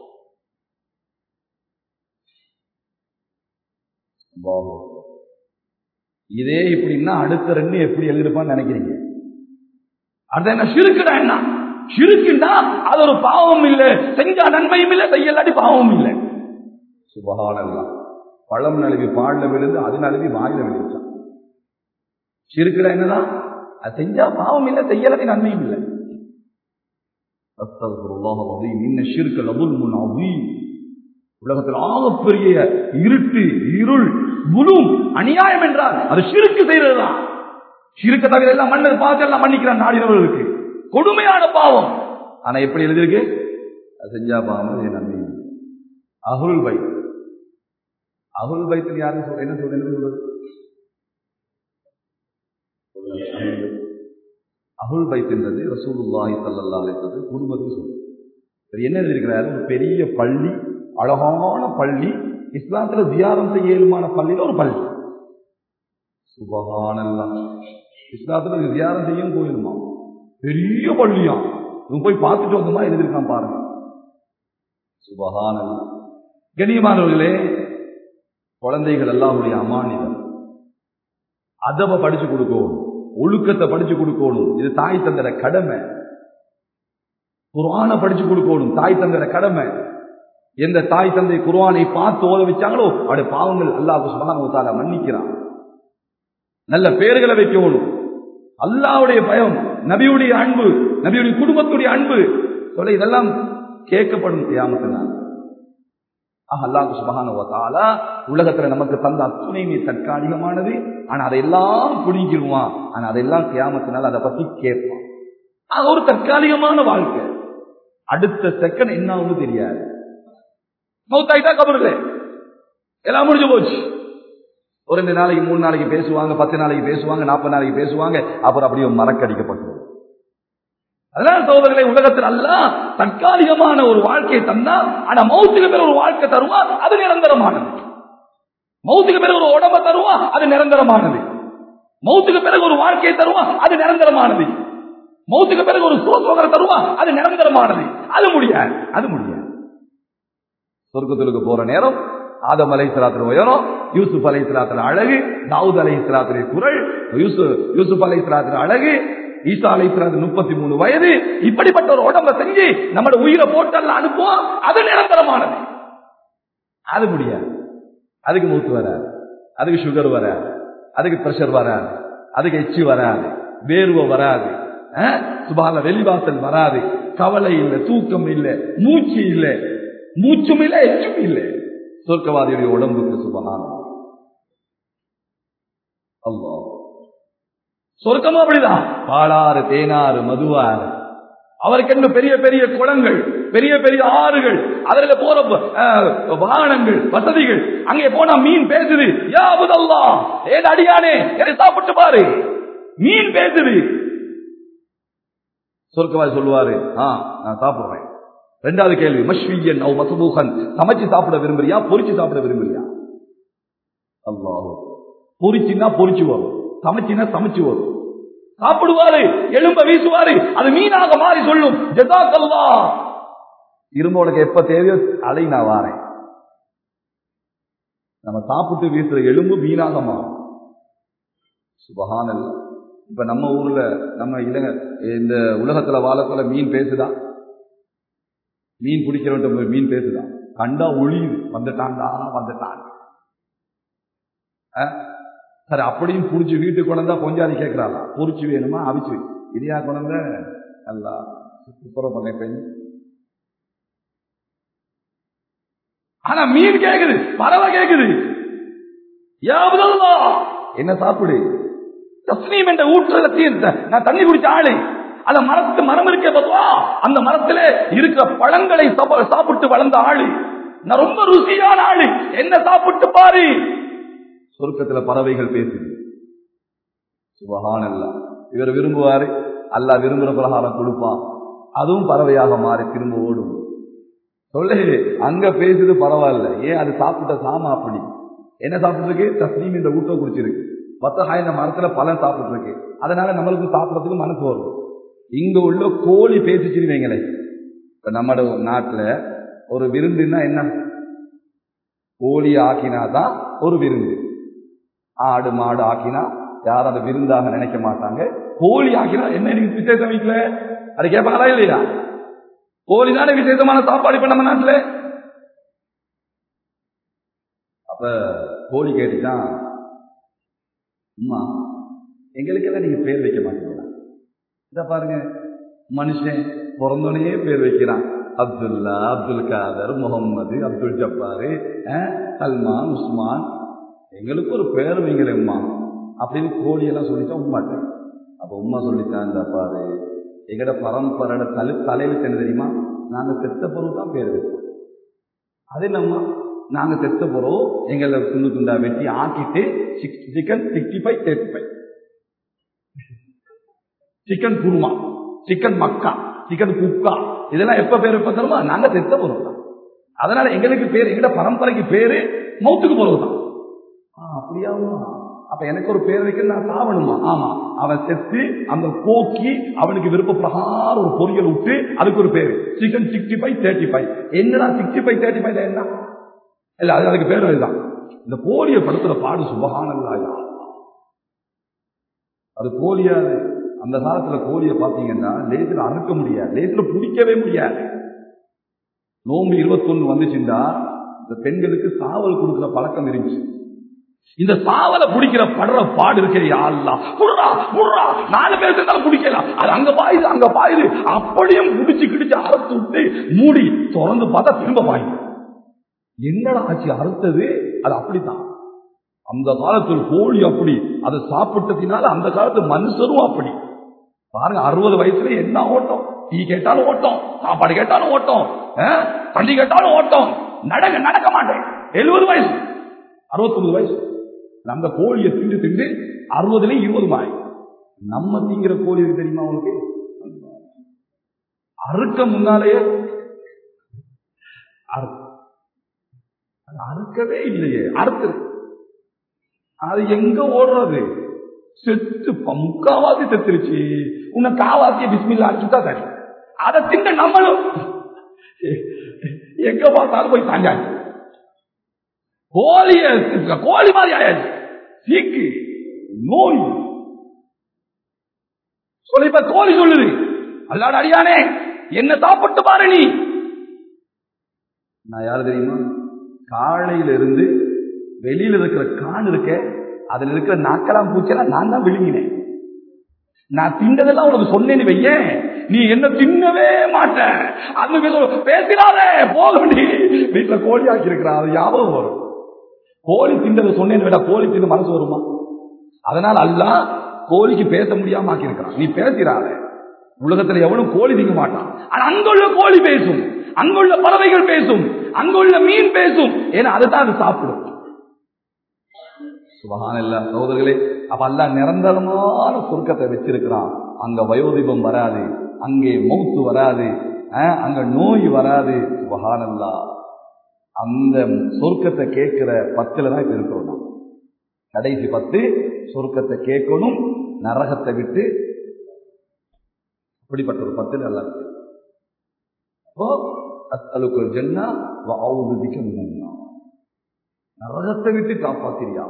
இதே இப்படின்னா அடுத்த ரெண்டு எப்படி எழுதிருப்பான்னு நினைக்கிறீங்க அது என்ன சிறுக்குடா என்ன சிறுக்குண்டா அது ஒரு பாவம் இல்ல செஞ்சா நன்மையும் இல்ல செய்யலாட்டி பாவமும் இல்ல சுபகானல்லாம் பழம் நழுவி பாடல விழுந்து அது நழுவி வாயில விழுந்துச்சான் சிறுக்குடா என்னதான் அது செஞ்சா பாவம் இல்ல செய்யலாட்டி நன்மையும் இல்லை அஸ்தகுருல்லாஹ் அலீம் இன்ன ஷிர்க லதுல்முன் அதீம் உலகத்தில் ஆகப்பெரிய இருட்டு இருள் முழும் அநியாயம் என்றால் அது சிறுக்கு செய்யறதுதான் சிறுக்க தவிர எல்லாம் மன்னர் பார்த்து எல்லாம் மன்னிக்கிறான் நாடினவர்களுக்கு கொடுமையான பாவம் ஆனா எப்படி எழுதியிருக்கு அது செஞ்சா பாவம் அது நன்மை அகுல் பை அகுல் பைத்தில் யாரும் சொல்ற என்ன சொல்ற என்ன சொல்றது அகுல் பைத்தின்றது ரசூலுல்லாஹி ஸல்லல்லாஹு அலைஹி வஸல்லம் குடும்பத்துக்கு சொல்றது இவர் என்ன எழுதியிருக்கிறாரு ஒரு பெரிய பள்ளி அழகான பள்ளி இஸ்லாத்துல தியானம் செய்ய இயலுமான பள்ளியில ஒரு பள்ளி சுபகானல்லாம் இஸ்லாத்துல தியானம் செய்யும் கோயிலுமா பெரிய பள்ளியா இவன் போய் பார்த்துட்டு வந்தோமா எழுதியிருக்கான் பாருங்க சுபகானல்லாம் கண்ணியமானவர்களே குழந்தைகள் எல்லாருடைய அமானிதம் அதவ படிச்சு கொடுக்கணும் ஒழுக்கத்தை படிச்சு கொடுக்கணும் இது தாய் தந்தர கடமை குர்ஆனை படிச்சு கொடுக்கணும் தாய் தந்தர கடமை எந்த தாய் தந்தை குர்ஆனை பார்த்து ஓத வச்சாங்களோ அவருடைய பாவங்கள் அல்லாஹ் சுப்ஹானஹு வ மன்னிக்கிறான் நல்ல பெயர்களை வைக்கணும் அல்லாவுடைய பயம் நபியுடைய அன்பு நபியுடைய குடும்பத்துடைய அன்பு சொல்ல இதெல்லாம் கேட்கப்படும் கியாமத்தினால் ஆக அல்லாஹ் சுபஹானஹு வ தஆலா உலகத்துல நமக்கு தந்த அத்துணையுமே தற்காலிகமானது ஆனா அதையெல்லாம் புடிங்கிருவான் ஆனா அதெல்லாம் கியாமத்தினால் அதை பத்தி கேட்பான் அது ஒரு தற்காலிகமான வாழ்க்கை அடுத்த செகண்ட் என்ன ஆகும்னு தெரியாது மௌத்தாயிட்டா கபருல எல்லாம் முடிஞ்சு போச்சு ஒரு ரெண்டு நாளைக்கு மூணு நாளைக்கு பேசுவாங்க பத்து நாளைக்கு பேசுவாங்க நாற்பது நாளைக்கு பேசுவாங்க அப்புறம் அப்படியே மறக்கடிக்கப்பட்டது அதனால சோதரர்களை உலகத்தில் அல்ல தற்காலிகமான ஒரு வாழ்க்கையை தந்தா ஆனா மௌத்துக்கு பிறகு ஒரு வாழ்க்கை தருவா அது நிரந்தரமானது மௌத்துக்கு பிறகு ஒரு உடம்ப தருவா அது நிரந்தரமானது மௌத்துக்கு பிறகு ஒரு வாழ்க்கையை தருவா அது நிரந்தரமானது மௌத்துக்கு பிறகு ஒரு சுகசோதரை தருவா அது நிரந்தரமானது அது முடியாது அது முடியாது சொர்க்கத்திற்கு போற நேரம் ஆதம் அலை சலாத்தின் உயரம் யூசுப் அலை சலாத்தின் அழகு தாவூத் அலை சலாத்தின் குரல் யூசுப் யூசுப் அலை சலாத்தின் அழகு ஈசா அலை சலாத்தின் முப்பத்தி மூணு வயது இப்படிப்பட்ட ஒரு உடம்ப செஞ்சு நம்மளோட உயிரை போட்டல்ல அனுப்புவோம் அது நிரந்தரமானது அது முடியாது அதுக்கு மூத்து வராது அதுக்கு சுகர் வராது அதுக்கு பிரஷர் வராது அதுக்கு எச்சி வராது வேர்வை வராது சுபால வெளிவாசல் வராது கவலை இல்லை தூக்கம் இல்லை மூச்சு இல்லை மூச்சும் இல்லை எச்சும் இல்லை சொர்க்கவாதியுடைய உடம்புக்கு சுபகான அல்லா சொர்க்கமும் அப்படிதான் பாலாறு தேனாறு மதுவாறு அவருக்கு என்ன பெரிய பெரிய குளங்கள் பெரிய பெரிய ஆறுகள் அதுல போற வாகனங்கள் வசதிகள் அங்கே போனா மீன் பேசுது யாபுதல்லா ஏன் அடியானே என்னை சாப்பிட்டு பாரு மீன் பேசுது சொர்க்கவாதி சொல்லுவாரு ஆ நான் சாப்பிடுறேன் ரெண்டாவது கேள்வி மஷ்வியன் அவ் மசபூகன் சமைச்சு சாப்பிட விரும்புறியா பொரிச்சு சாப்பிட விரும்புறியா அல்லாஹோ பொரிச்சுன்னா பொரிச்சு வரும் சமைச்சினா சமைச்சு வரும் சாப்பிடுவாரு எலும்ப வீசுவாரு அது மீனாக மாறி சொல்லும் ஜெதாக்கல்லா இரும்ப உனக்கு எப்ப தேவையோ அலை நான் வாரேன் நம்ம சாப்பிட்டு வீசுற எலும்பு மீனாக மாறும் சுபஹானல்ல இப்ப நம்ம ஊர்ல நம்ம இளங்க இந்த உலகத்துல வாழக்குள்ள மீன் பேசுதா மீன் பிடிக்கிறவன்ட்ட போய் மீன் பேசுதா கண்டா ஒளியுது வந்துட்டான்டா வந்துட்டான் அஹ், சரி அப்படியும் புடிச்சு வீட்டுக்கு கொண்டா கொஞ்சாதி கேட்கிறாளா பொறிச்சு வேணுமா அவிச்சு வை. இடியா கொண்ட நல்லா துப்புரவு பண்ண பெண் ஆனா மீன் கேக்குது பறவை கேக்குது யாவதல்லா என்ன சாப்பிடு தஸ்னீம் என்ற ஊற்றுல தீர்த்த நான் தண்ணி குடிச்ச ஆளு அந்த மரத்து மரம் இருக்கே பத்துவா அந்த மரத்திலே இருக்கிற பழங்களை சாப்ப- சாப்பிட்டு வளர்ந்த ஆளு நான் ரொம்ப ருசியான ஆளு என்ன சாப்பிட்டு பாரு சொர்க்கத்துல பறவைகள் பேசுது சுபஹானல்லா இவர் விரும்புவாரு அல்லாஹ் விரும்புற பிரகாரம் கொடுப்பான் அதுவும் பறவையாக மாறி திரும்ப ஓடும் சொல்லு அங்க பேசுது பரவாயில்ல ஏன் அது சாப்பிட்ட சாமா அப்படி என்ன சாப்பிட்டு இருக்கு தஸ்லீம் இந்த ஊட்ட குடிச்சிருக்கு பத்தகாய் இந்த மரத்துல பழம் சாப்பிட்டு இருக்கு அதனால நம்மளுக்கு சாப்பிடறதுக்கு மனசு வரும் இங்க உள்ள கோழி பேசிச்சுன்னு வைங்களேன் இப்ப நம்ம நாட்டுல ஒரு விருந்துன்னா என்ன கோழி ஆக்கினாதான் ஒரு விருந்து ஆடு மாடு ஆக்கினா யாரும் அதை விருந்தாக நினைக்க மாட்டாங்க கோழி ஆக்கினா என்ன நீங்க விசேஷம் வீட்டுல அது கேட்பாங்களா இல்லையா கோழி தானே விசேஷமான சாப்பாடு இப்ப நம்ம நாட்டுல அப்ப கோழி கேட்டுதான் அம்மா எங்களுக்கெல்லாம் நீங்க பேர் வைக்க மாட்டீங்களா இத பாருங்க மனுஷன் பிறந்தோடனே பேர் வைக்கிறான் அப்துல்லா அப்துல் காதர் முகம்மது அப்துல் ஜப்பாரு அஹ், சல்மான் உஸ்மான் எங்களுக்கு ஒரு பேர் வைங்களேம்மா அப்படின்னு கோழியெல்லாம் சொல்லிட்டா உண்மாட்ட அப்ப உம்மா சொல்லித்தான் இந்த பாரு எங்கட பரம்பரோட தலை தலையில என்ன தெரியுமா நாங்க செத்த பொருள் தான் பேர் வைப்போம் அது என்னம்மா நாங்க செத்த பொருள் எங்களை துண்டு துண்டா வெட்டி ஆக்கிட்டு chicken sixty five thirty five chicken kurma chicken மக்கா சிக்கன் குக்கா இதெல்லாம் எப்ப பேர் வைப்போம் தெரியுமா நாங்க செத்த பொருள் தான் அதனால எங்களுக்கு பேர் எங்கட பரம்பரைக்கு பேரு மௌத்துக்கு பொருள் தான் ஆ, அப்படியாமா அப்ப எனக்கு ஒரு பேர் வைக்க நான் சாவணுமா ஆமா அவன் செத்து அந்த போக்கி அவனுக்கு விருப்ப பிரகாரம் ஒரு பொரியல் விட்டு அதுக்கு ஒரு பேரு chicken sixty five thirty five என்னடா சிக்ஸ்டி ஃபைவ் தேர்ட்டி ஃபைவ் என்ன இல்ல அது அதுக்கு பேர் அதுதான் இந்த கோழியை படுத்துற பாடு சுபகானல்லாயா அது கோழியாது அந்த காலத்துல கோழியை பாத்தீங்கன்னா லேசில் அறுக்க முடியாது லேசில் பிடிக்கவே முடியாது நோம்பு இருபத்தொன்னு வந்துச்சுன்னா இந்த பெண்களுக்கு சாவல் கொடுக்கிற பழக்கம் இருந்துச்சு இந்த சாவலை பிடிக்கிற படுற பாடு இருக்கிற அல்லா புடுறா புடுறா நாலு பேர் இருந்தாலும் பிடிக்கலாம் அது அங்க பாயுது அங்க பாயுது அப்படியும் பிடிச்சு கிடிச்சு அறுத்து விட்டு மூடி திறந்து பார்த்தா திரும்ப பாயுது என்னடா ஆச்சு அறுத்தது அது அப்படித்தான் அந்த காலத்தில் கோழி அப்படி அதை சாப்பிட்டதினால அந்த காலத்து மனுஷரும் அப்படி பாருங்க அறுபது வயசுல என்ன ஓட்டம் டீ கேட்டாலும் ஓட்டம் சாப்பாடு கேட்டாலும் ஓட்டம் ஆ? தண்ணி கேட்டாலும் ஓட்டம் நடக்க நடக்க மாட்டேன் எழுபது வயசு அறுபத்தொன்பது வயசு அந்த கோழியை திண்டு திண்டு அறுபதுல இருபது மாய் நம்ம திங்கிற கோழி இருக்கு தெரியுமா உங்களுக்கு அறுக்க முன்னாலேயே அறு- அது அறுக்கவே இல்லையே அறுத்து அது எங்க ஓடுறது செத்து ப- முக்காவாசி செத்துருச்சு உன்னை காவாசிய பிஸ்மில்லா அடிச்சுட்டா சரி அதை திங்க நம்மளும் எங்க பார்த்தாலும் போய் தாண்டாச்சு கோழிய கோழி மாதிரி ஆயாச்சு சீக்கு நோய் சொல்லி இப்ப கோழி சொல்லுது அல்லாட அடியானே என்ன சாப்பிட்டு பாரு நீ நான் யாரு தெரியுமா காலையில இருந்து வெளியில இருக்கிற கான் இருக்க அதுல இருக்கிற நாக்கலாம் பூச்செல்லாம் நான் தான் விழுங்கினேன் நான் திண்டதெல்லாம் உனக்கு சொன்னேன்னு வையேன் நீ என்ன தின்னவே மாட்ட அந்த பேச- பேசிடாதே போக நீ வீட்டுல கோழி ஆக்கி இருக்கிறான் அது ஞாபகம் வரும் கோழி திண்டதை சொன்னேன்னு விட கோழி தின்னு மனசு வருமா அதனால அல்ல கோழிக்கு பேச முடியாம ஆக்கி இருக்கிறான் நீ பேசிடாத உலகத்துல எவனும் கோழி திங்க மாட்டான் ஆனா அங்குள்ள கோழி பேசும் அங்குள்ள பறவைகள் பேசும் அங்குள்ள மீன் பேசும் ஏன்னா அதுதான் அது சாப்பிடும் சுபகான இல்ல சகோதரர்களே அப்ப அல்ல நிரந்தரமான சுருக்கத்தை வச்சிருக்கிறான் அங்க வயோதிபம் வராது அங்கே மௌத்து வராது அஹ், அங்க நோய் வராது சுபகானல்லா அந்த சொர்க்கத்தை கேட்கிற பத்துல தான் இப்ப இருக்கிறோம் நாம். கடைசி பத்து சொர்க்கத்தை கேட்கணும் நரகத்தை விட்டு இப்படிப்பட்ட ஒரு பத்து நல்லா இருக்கு அப்போ அஸ்அலுக்கு ஜன்னா வஅஊது பிக மினன் நார். நரகத்தை விட்டு காப்பாத்திரியா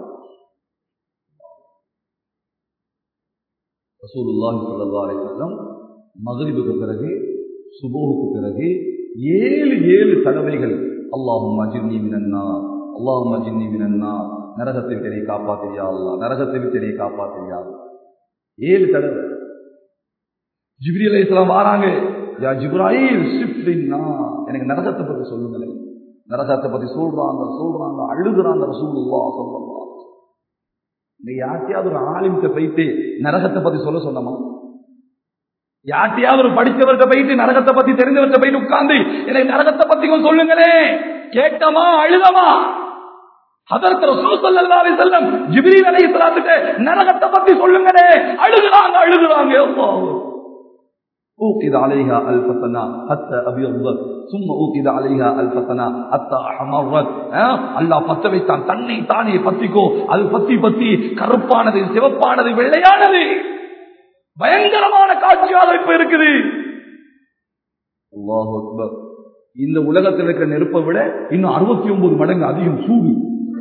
ரசூலுல்லாஹி ஸல்லல்லாஹு அலைஹி வஸல்லம் மக்ரிபுக்கு பிறகு சுபோவுக்கு பிறகு ஏழு ஏழு தடவைகள் அல்லாஹும் அஜிர்னி மினன்னா அல்லாஹும் அஜிர்னி மினன்னா நரகத்தை விட்டு என்னை காப்பாத்திரியா அல்லா நரகத்தை விட்டு என்னை காப்பாத்திரியா அல்லாஹ். ஏழு தடவை ஜிப்ரி அலைஹிஸ்ஸலாம் வராங்க யா ஜிப்ராயில் ஷிஃப்டின்னா எனக்கு நரகத்தை பத்தி சொல்லுங்களேன் நரகத்தை பத்தி சொல்றாங்க சொல்றாங்க அழுகுறாங்க ரசூலுல்லாஹ் ஸல்லல்லாஹு அலைஹி வஸல்லம். இன்னைக்கு யார்ட்டையாவது ஒரு ஆலிம்கிட்ட போயிட்டு நரகத்தை பத்தி சொல்ல சொன்னமா யார்ட்டையாவது ஒரு படித்தவர்கிட்ட போயிட்டு நரகத்தை பத்தி தெரிஞ்சவர்கிட்ட போயிட்டு உட்கார்ந்து எனக்கு நரகத்தை பத்தி கொஞ்சம் சொல்லுங்களே கேட்டமா அழுதமா அதற்கு ரசூல் ஸல்லல்லாஹு அலைஹி வஸல்லம் ஜிப்ரீல் அலைஹிஸ்ஸலாத்துக்கு நரகத்தை பத்தி சொல்லுங்களே அழுகுறாங்க அழுகுறாங்க அல்லாஹ் أوقد عليها ألف سنة حتى أبيضت ثم أوقد عليها ألف سنة حتى أحمرت அல்லாஹ் பத்த வைத்தான் தன்னை தானே பத்திக்கோ அது பத்தி பத்தி கருப்பானது சிவப்பானது வெள்ளையானது பயங்கரமான காட்சியாக இப்ப இருக்குது அல்லாஹ் அக்பர் இந்த உலகத்தில் இருக்கிற நெருப்பை விட இன்னும் அறுபத்தி ஒன்பது மடங்கு அதிகம் சூடு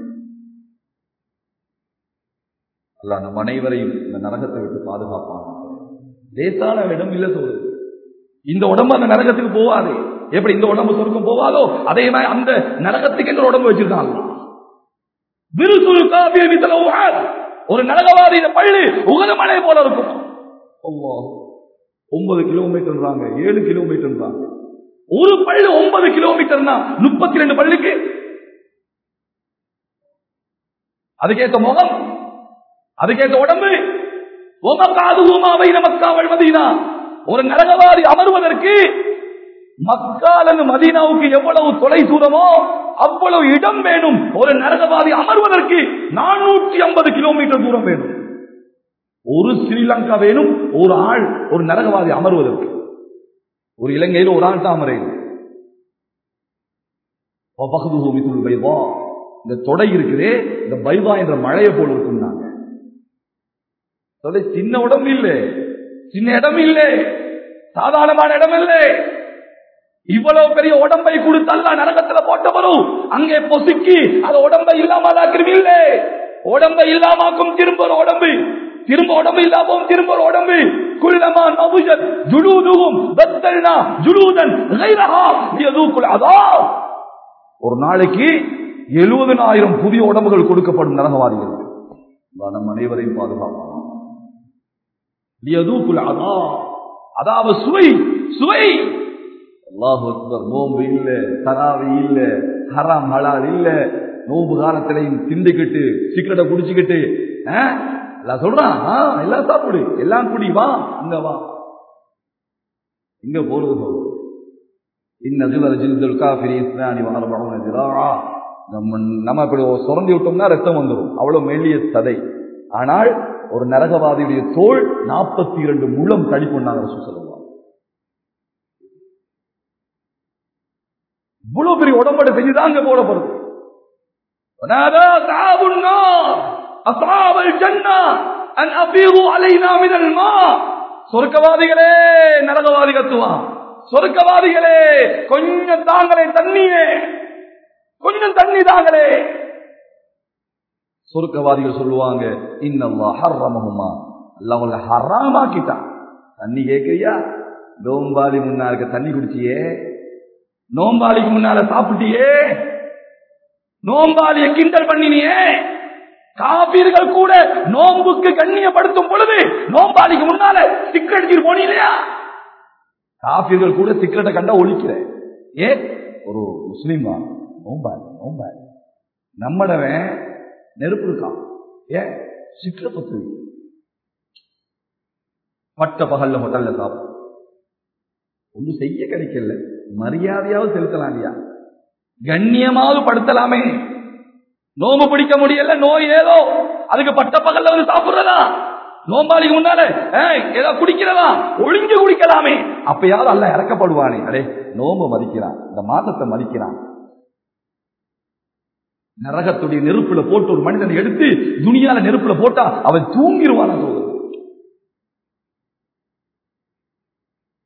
அல்லாஹ் நம் அனைவரையும் இந்த நரகத்தை விட்டு பாதுகாப்பான் லேசான இடம் இல்ல சொல்லுது இந்த உடம்பு அந்த நரகத்துக்கு போவாது எப்படி இந்த உடம்பு சொர்க்கம் போவாதோ அதே மாதிரி அந்த நரகத்துக்கு என்ற உடம்பு வச்சிருக்காங்க விருசுல் காபிய மித்தல உஹாத். ஒரு நரகவாதி பள்ளி உகத மலை போல இருக்கும் அல்லாஹ். ஒன்பது கிலோமீட்டர்ன்றாங்க ஏழு கிலோமீட்டர்ன்றாங்க ஒரு பள்ளி ஒன்பது கிலோமீட்டர்னா முப்பத்தி ரெண்டு பள்ளிக்கு அதுக்கேற்ற முகம் அதுக்கேற்ற உடம்பு மதீனா ஒரு நரகவாதி அமர்வதற்கு மக்காலன் மதீனாவுக்கு எவ்வளவு தொலை தூரமோ அவ்வளவு இடம் வேணும் ஒரு நரகவாதி அமர்வதற்கு நானூற்றி ஐம்பது கிலோமீட்டர் தூரம் வேணும் ஒரு ஸ்ரீலங்கா வேணும் ஒரு ஆள் ஒரு நரகவாதி அமர்வதற்கு ஒரு இலங்கையில் ஒரு ஆள் தான் அமரையில் இந்த தொடை இருக்குதே இந்த பைவா என்ற மழையை போல் இருக்கும் நாங்க சொல்ல சின்ன உடம்பு இல்ல சின்ன இடம் இல்ல சாதாரணமான இடம் இல்ல இவ்வளவு பெரிய உடம்பை கொடுத்தல்ல நரகத்துல போட்ட வரும் அங்கே பொசுக்கி அது உடம்பை இல்லாமலாக்கிறீங்க இல்ல உடம்பை இல்லாமாக்கும் திரும்ப ஒரு உடம்பு திரும்ப உடம்பு இல்லாமல் திரும்ப ஒரு உடம்பு குள்ளமா நபுஜத் ஜுலூதுகும் பத்தல்னா ஜுலூதன் கைரஹா யதூக்குல் அதாப் ஒரு நாளைக்கு எழுபதனாயிரம் புதிய உடம்புகள் கொடுக்கப்படும் நரகவாதிகள் நம் அனைவரையும் பாதுகாப்பான் லியதூக்குல் அதா அதாவது சுவை சுவை அல்லாஹ் அக்பர் நோம்பு இல்ல தராவி இல்ல ஹராம் ஹலால் இல்ல நோம்பு காலத்திலையும் திண்டுக்கிட்டு சிக்கரட்டை குடிச்சுக்கிட்டு ஆ? எல்லாம் சொல்றான் ஆ, எல்லாம் சாப்பிடு எல்லாம் குடி வா இங்க வா இங்க போறது போதும் இன்ன ஜில்லர் ஜில்துல் காஃபிரி இஸ்லானி வாரபவுன திராஆ நம்ம நம்ம இப்படி சுரண்டி விட்டோம்னா ரத்தம் வந்துடும் அவ்வளவு மெல்லிய சதை ஆனால் ஒரு நரகவாதியுடைய தோல் நாற்பத்தி இரண்டு முழம் தடிப்பொன்னாங்க சொல்லுவாங்க இவ்வளவு பெரிய உடம்பட செஞ்சுதாங்க போடப்படுது ونادى أصحاب النار أصحاب الجنة أن أفيضوا علينا من الماء சொர்க்கவாதிகளே நரகவாதி கத்துவான் சொர்க்கவாதிகளே கொஞ்சம் தாங்களே தண்ணியே கொஞ்சம் தண்ணி தாங்களே சொர்க்கவாதிகள் சொல்லுவாங்க இன்னல்லா ஹர்ரமஹுமா அல்லாஹ் உங்களை ஹராமாக்கிட்டான் தண்ணி கேட்கறியா நோம்பாளி முன்னாலுக்கு தண்ணி குடிச்சியே நோம்பாளிக்கு முன்னால சாப்பிட்டியே நோம்பாளிய கிண்டல் பண்ணினியே காபீர்கள் கூட நோம்புக்கு கண்ணியப்படுத்தும் பொழுது நோம்பாளிக்கு முன்னால சிக்கடிச்சிட்டு போனீங்களா காபீர்கள் கூட சிக்கரட்டை கண்டா ஒழிக்கிற ஏ ஒரு முஸ்லீமா நோம்பாளி நோம்பாளி நம்மடவன் நெருப்பு இருக்கான் ஏன் சிக்கர பத்து பட்ட பகல்ல ஹோட்டல்ல சாப்பிடும் ஒன்றும் செய்ய கிடைக்கல மரியாதையாவது செலுத்தலாம் இல்லையா கண்ணியமாவது படுத்தலாமே நோம்பு பிடிக்க முடியல நோய் ஏதோ அதுக்கு பட்ட பகல்ல வந்து சாப்பிடுறதா நோம்பாளிக்கு முன்னால ஏய், ஏதோ குடிக்கிறதா ஒளிஞ்சு குடிக்கலாமே அப்பயாவது அல்ல இறக்கப்படுவானே அடே நோம்பு மதிக்கிறான் இந்த மாதத்தை மதிக்கிறான் நரகத்துடைய நெருப்புல போட்டு ஒரு மனிதனை எடுத்து துணியால நெருப்புல போட்டா அவன் தூங்கிடுவான சொல்லுது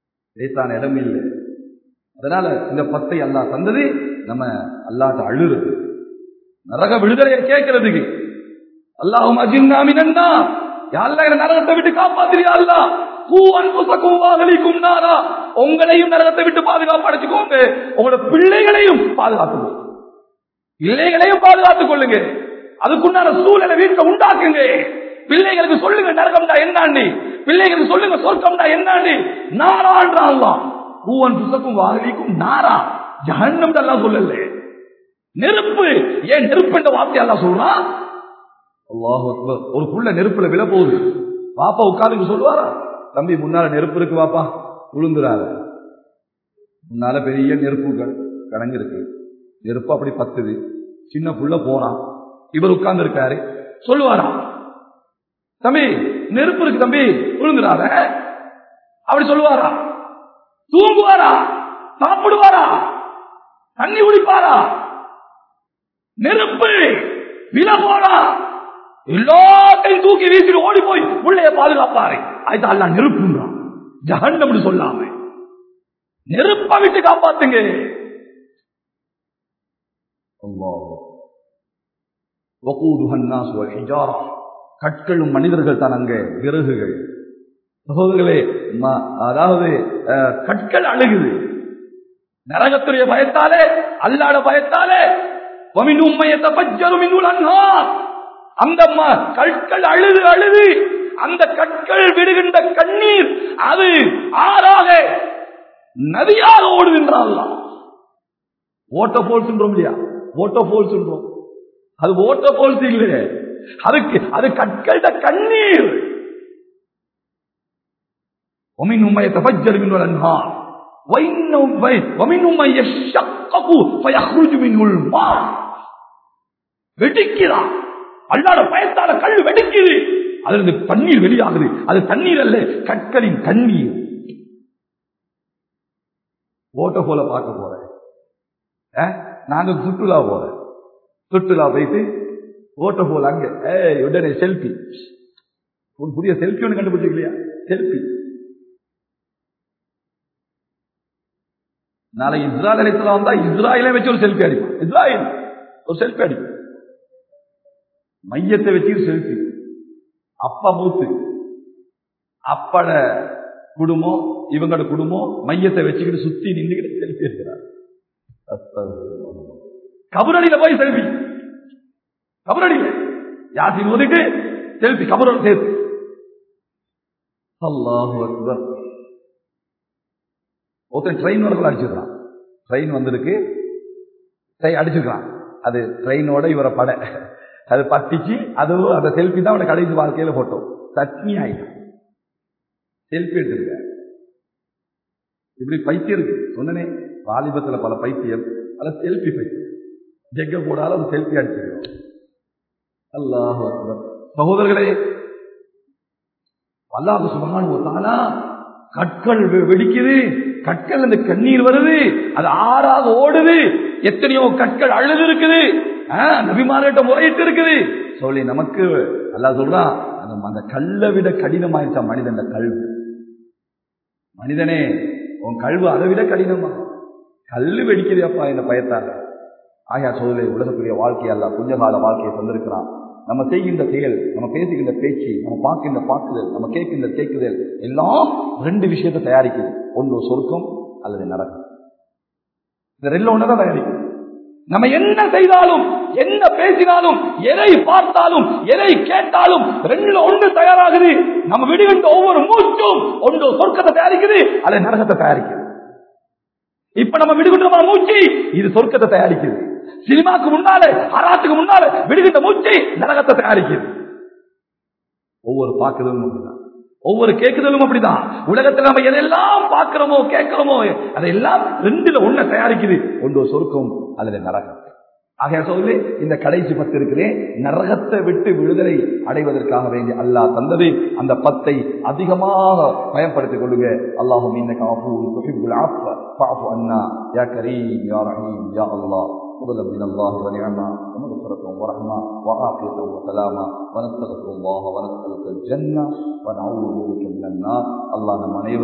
லேசான இடம் இல்லை அதனால இந்த பத்தை அல்லாஹ் தந்தது நம்ம அல்லாட்ட அழுறது நரக விடுதலையை கேட்கறதுக்கு அல்லாஹும் அஜின்னாமினா யாரெல்லாம் என்ன நரகத்தை விட்டு காப்பாத்திரியா அல்லா பூ அன்புசக்கும் வாகலிக்கும் நாரா உங்களையும் நரகத்தை விட்டு பாதுகாப்பு அடைச்சுக்கோங்க உங்களோட பிள்ளைகளையும் பாதுகாத்துக்கோங்க பிள்ளைகளையும் பாதுகாத்துக் கொள்ளுங்க அதுக்குண்டான சூழலை வீட்டுல உண்டாக்குங்க பிள்ளைகளுக்கு சொல்லுங்க நரகம்டா என்னாண்டி பிள்ளைகளுக்கு சொல்லுங்க சொர்க்கம்டா என்னாண்டி நாரான்றான் பூவன் புசக்கும் வாகலிக்கும் நாரா ஜஹன்னம் எல்லாம் சொல்லல நெருப்பு ஏன் நெருப்பு என்ற வார்த்தை எல்லாம் சொல்றான் அல்லாஹ் அக்பர். ஒரு புள்ள நெருப்புல விழ போகுது பாப்பா உட்கார்ந்து சொல்லுவாரா தம்பி முன்னால நெருப்பு இருக்கு பாப்பா விழுந்துறாரு முன்னால பெரிய நெருப்பு க- கிடங்கு இருக்கு நெருப்பு அப்படி பத்துது சின்ன புள்ள போறான் இவர் உட்கார்ந்து இருக்காரு சொல்லுவாரா தம்பி நெருப்பு இருக்கு தம்பி விழுந்துறாத அப்படி சொல்லுவாரா தூங்குவாரா சாப்பிடுவாரா தண்ணி குடிப்பாரா நெருப்பு வில போறா எல்லாத்தையும் தூக்கி வீசிட்டு ஓடி போய் உள்ளே பாதுகாப்பாரு அது அல்ல நெருப்புன்றான் ஜஹன்னம்னு சொல்லாம நெருப்ப விட்டு காப்பாத்துங்க அல்லாஹ். வகூதுஹ الناس والحجارة. கற்களும் மனிதர்கள் தான் அங்க விறகுகள் சகோதரர்களே ம- அதாவது அஹ், கற்கள் அழுகுது நரகத்துடைய பயத்தாலே அல்லாட பயத்தாலே وَمِنْ هُمْ مَن يَتَفَجَّرُ مِنْهُ الْأَنْهَارُ. அந்த ம- கற்கள் அழுது அழுது அந்த கற்கள் விடுகின்ற கண்ணீர் அது ஆறாக நதியாக ஓடுகின்றான் ஓட்ட போல் சொல்றோம் இல்லையா ஓட்ட போல் சொல்றோம் அது ஓட்ட போல்ஸ் இல்ல அதுக்கு அது கற்கள்ட கண்ணீர் ومنهم من يتفجر منه الانهار وإنهم- ومنهم من يشقق فيخرج منه الماء வெடிக்கிறான் அல்லாட பயத்தால கல் வெடிக்குது அதுல இருந்து தண்ணீர் வெளியாகுது அது தண்ணீர் அல்ல கற்களின் தண்ணீர் ஓட்ட போல பார்க்க போறேன் அஹ், நாங்க சுற்றுலா போறேன் சுற்றுலா போயிட்டு ஓட்ட போல அங்க ஏய் உடனே செல்ஃபி ஒரு புதிய செல்ஃபி ஒன்று கண்டுபிடிச்சிக்கலையா செல்ஃபி நாளை இஸ்ராயல் இடத்துல வந்தா இஸ்ராயலை வச்சு ஒரு செல்ஃபி அடிப்போம் இஸ்ராயல் ஒரு செல்ஃபி அடிப்போம் மையத்தை வச்சு செல்ஃபி அப்பா மூத்து அப்பட குடும்பம் இவங்களோட குடும்பம் மையத்தை வச்சுக்கிட்டு சுத்தி நின்றுக்கிட்டு செல்ஃபி எடுக்கிறார் கபரடியில போய் செல்ஃபி கபரடியில யாசின் ஓதிட்டு செல்ஃபி கபரோட சேர்த்து அல்லாஹு அக்பர் ஒருத்தன் ட்ரெயின் வரக்குள்ள அடிச்சிருக்கான் ட்ரெயின் வந்திருக்கு ட்ரெயின் அடிச்சிருக்கான் அது ட்ரெயினோட இவரை பட அது பத்திச்சு அதுவும் அந்த செல்ஃபி தான் அவனை கடைசி வாழ்க்கையில போட்டோ சட்னி ஆயிட்டான் செல்ஃபி எடுத்துருக்க இப்படி பைத்தியம் இருக்கு சொன்னனே வாலிபத்துல பல பைத்தியம் பல செல்ஃபி பைத்தியம் ஜெக்க போடாலும் ஒரு செல்ஃபி அடிச்சிருக்கோம் அல்லாஹ் சகோதரர்களே அல்லாஹ் சுபஹானஹு வ தஆலா கற்கள் வெ- வெடிக்குது கற்கள் அந்த கண்ணீர் வருது அது ஆறாக ஓடுது எத்தனையோ கற்கள் அழுது இருக்குது நபிமார்கிட்ட முறையிட்டு இருக்குது சொல்லி நமக்கு அல்லாஹ் சொல்றான் அந்த அந்த கல்லை விட கடினமாயிடுச்சா மனிதன் கல்வி மனிதனே உன் கல்வி அதை விட கடினமா கல்லு வெடிக்குது அப்பா இந்த பயத்தால ஆயா சோதனை உலகத்துடைய வாழ்க்கை அல்ல கொஞ்ச கால வாழ்க்கையை தந்திருக்கிறான் நம்ம செய்கின்ற செயல் நம்ம பேசுகின்ற பேச்சு நம்ம பார்க்கின்ற பார்க்குதல் நம்ம கேட்கின்ற கேட்குதல் எல்லாம் ரெண்டு விஷயத்தை தயாரிக்குது ஒன்று சொர்க்கம் அல்லது நரகம் இந்த ரெண்டு ஒண்ணுதான் தயாரிக்குது நம்ம என்ன செய்தாலும் என்ன பேசினாலும் எதை பார்த்தாலும் எதை கேட்டாலும் ரெண்டுல ஒன்று தயாராகுது நம்ம விடுகின்ற ஒவ்வொரு மூச்சும் ஒன்று சொர்க்கத்தை தயாரிக்குது அல்லது நரகத்தை தயாரிக்குது இப்ப நம்ம விடுகின்ற மூச்சு இது சொர்க்கத்தை தயாரிக்குது சினிமாக்கு முன்னால அராத்துக்கு முன்னால விடுகின்ற மூச்சு நரகத்தை தயாரிக்குது ஒவ்வொரு பார்க்குதலும் அப்படிதான் ஒவ்வொரு கேட்குதலும் அப்படிதான் உலகத்துல நம்ம எதெல்லாம் பார்க்கிறோமோ கேட்கிறோமோ அதெல்லாம் ரெண்டுல ஒண்ண தயாரிக்குது ஒன்று சொர்க்கம் அல்லது நரகம் ஆகையா சொல்லி இந்த கடைசி பத்து இருக்கிறேன் நரகத்தை விட்டு விடுதலை அடைவதற்காக வேண்டிய அல்லாஹ் தந்தது அந்த பத்தை அதிகமாக பயன்படுத்திக் கொள்ளுங்க அல்லாஹும் இன்னக அஃபூன் துஹிப்புல் அஃப ஃபஅஃபு அன்னா யா கரீம் யா ரஹீம் யா அல்லாஹ் فضلا من الله ونعمة ومغفرة ورحمة وعافية وسلامة ونستغفر الله ونسألك الجنة ونعوذ بك من النار الله نم அனைவரையும்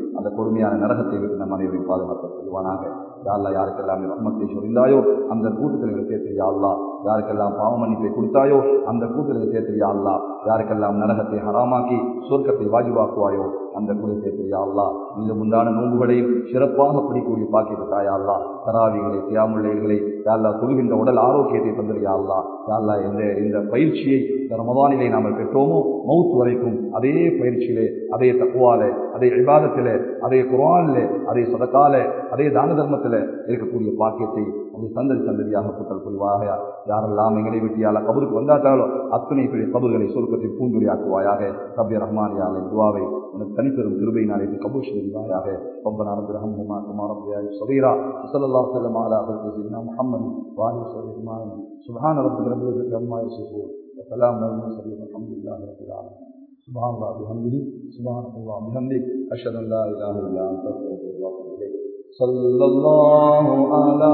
அந்த கொடுமையான நரகத்தை விட்டு நம் அனைவரையும் பாதுகாக்க சொல்லுவானாக யாழ்லா யாருக்கெல்லாம் நீ ரஹ்மத்தை சொரிந்தாயோ அந்த கூட்டத்தில் சேர்த்து யாழ்லா யாருக்கெல்லாம் பாவ மன்னிப்பை கொடுத்தாயோ அந்த கூட்டத்தில் சேர்த்து யாழ்லா யாருக்கெல்லாம் நரகத்தை ஹராமாக்கி சொர்க்கத்தை வாஜிபாக்குவாயோ அந்த கூட்டத்தில் சேர்த்து யாழ்லா இந்த முந்தான நோன்புகளையும் சிறப்பாக பிடிக்கூடிய பாக்கியத்தை தாயாள்லா தராவிகளை தியாமுள்ளைகளை யாழ்லா கொள்கின்ற உடல் ஆரோக்கியத்தை தந்தது யாழ்லா யாழ்லா இந்த இந்த பயிற்சியை இந்த ரமதானிலே நாம் பெற்றோமோ மவுத் வரைக்கும் அதே பயிற்சியிலே அதே தக்குவால அதே விவாதத்திலே அதே குரானிலே அதே சதக்கால அதே தான தர்மத்தில் இருக்கக்கூடிய பாக்கியத்தை அந்த சந்ததி சந்ததியாக புத்தல் புரிவாக யாரெல்லாம் எங்களை விட்டு யாழ கபருக்கு வந்தாத்தாலோ அத்தனை பெரிய கபர்களை சொருக்கத்தை பூந்துரியாக்குவாயாக கபிய ரஹ்மான் யாழை துவாவை உனக்கு தனிப்பெரும் கிருபை நாளை கபூர் செய்வாயாக ربنا رب ارحمهما كما ربياني صغيرا وصلى الله وسلم على خلق سيدنا محمد وآله وصحبه أجمعين سبحان ربك رب العزة عما يصفون وسلام على المرسلين والحمد لله رب العالمين سبحان الله بحمده سبحانك الله بحمدك أشهد أن لا إله إلا أنت أستغفرك وأتوب إليك صلى الله على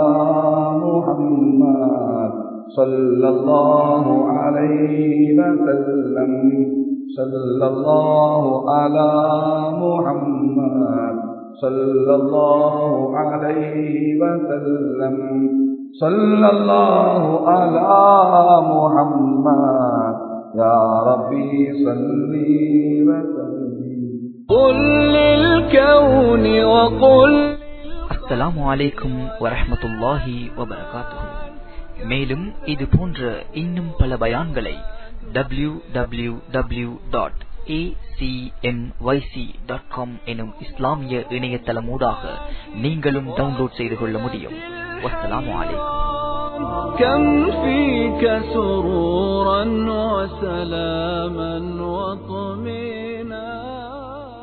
محمد صلى الله عليه وسلم صلى الله على محمد صلى الله عليه وسلم صلى الله على محمد يا ربي صل وسلم قل للكون وقل அஸ்ஸலாமு அலைக்கும் வரஹ்மத்துல்லாஹி வபரகாத்துஹு மேலும் இது போன்ற இன்னும் பல பயான்களை W W W dot dot com எனும் இஸ்லாமிய இணையதளமூடாக நீங்களும் டவுன்லோட் செய்து கொள்ள முடியும் வஸ்ஸலாமு அலைக்கும் كم فيك سرورا وسلاما وطمئنا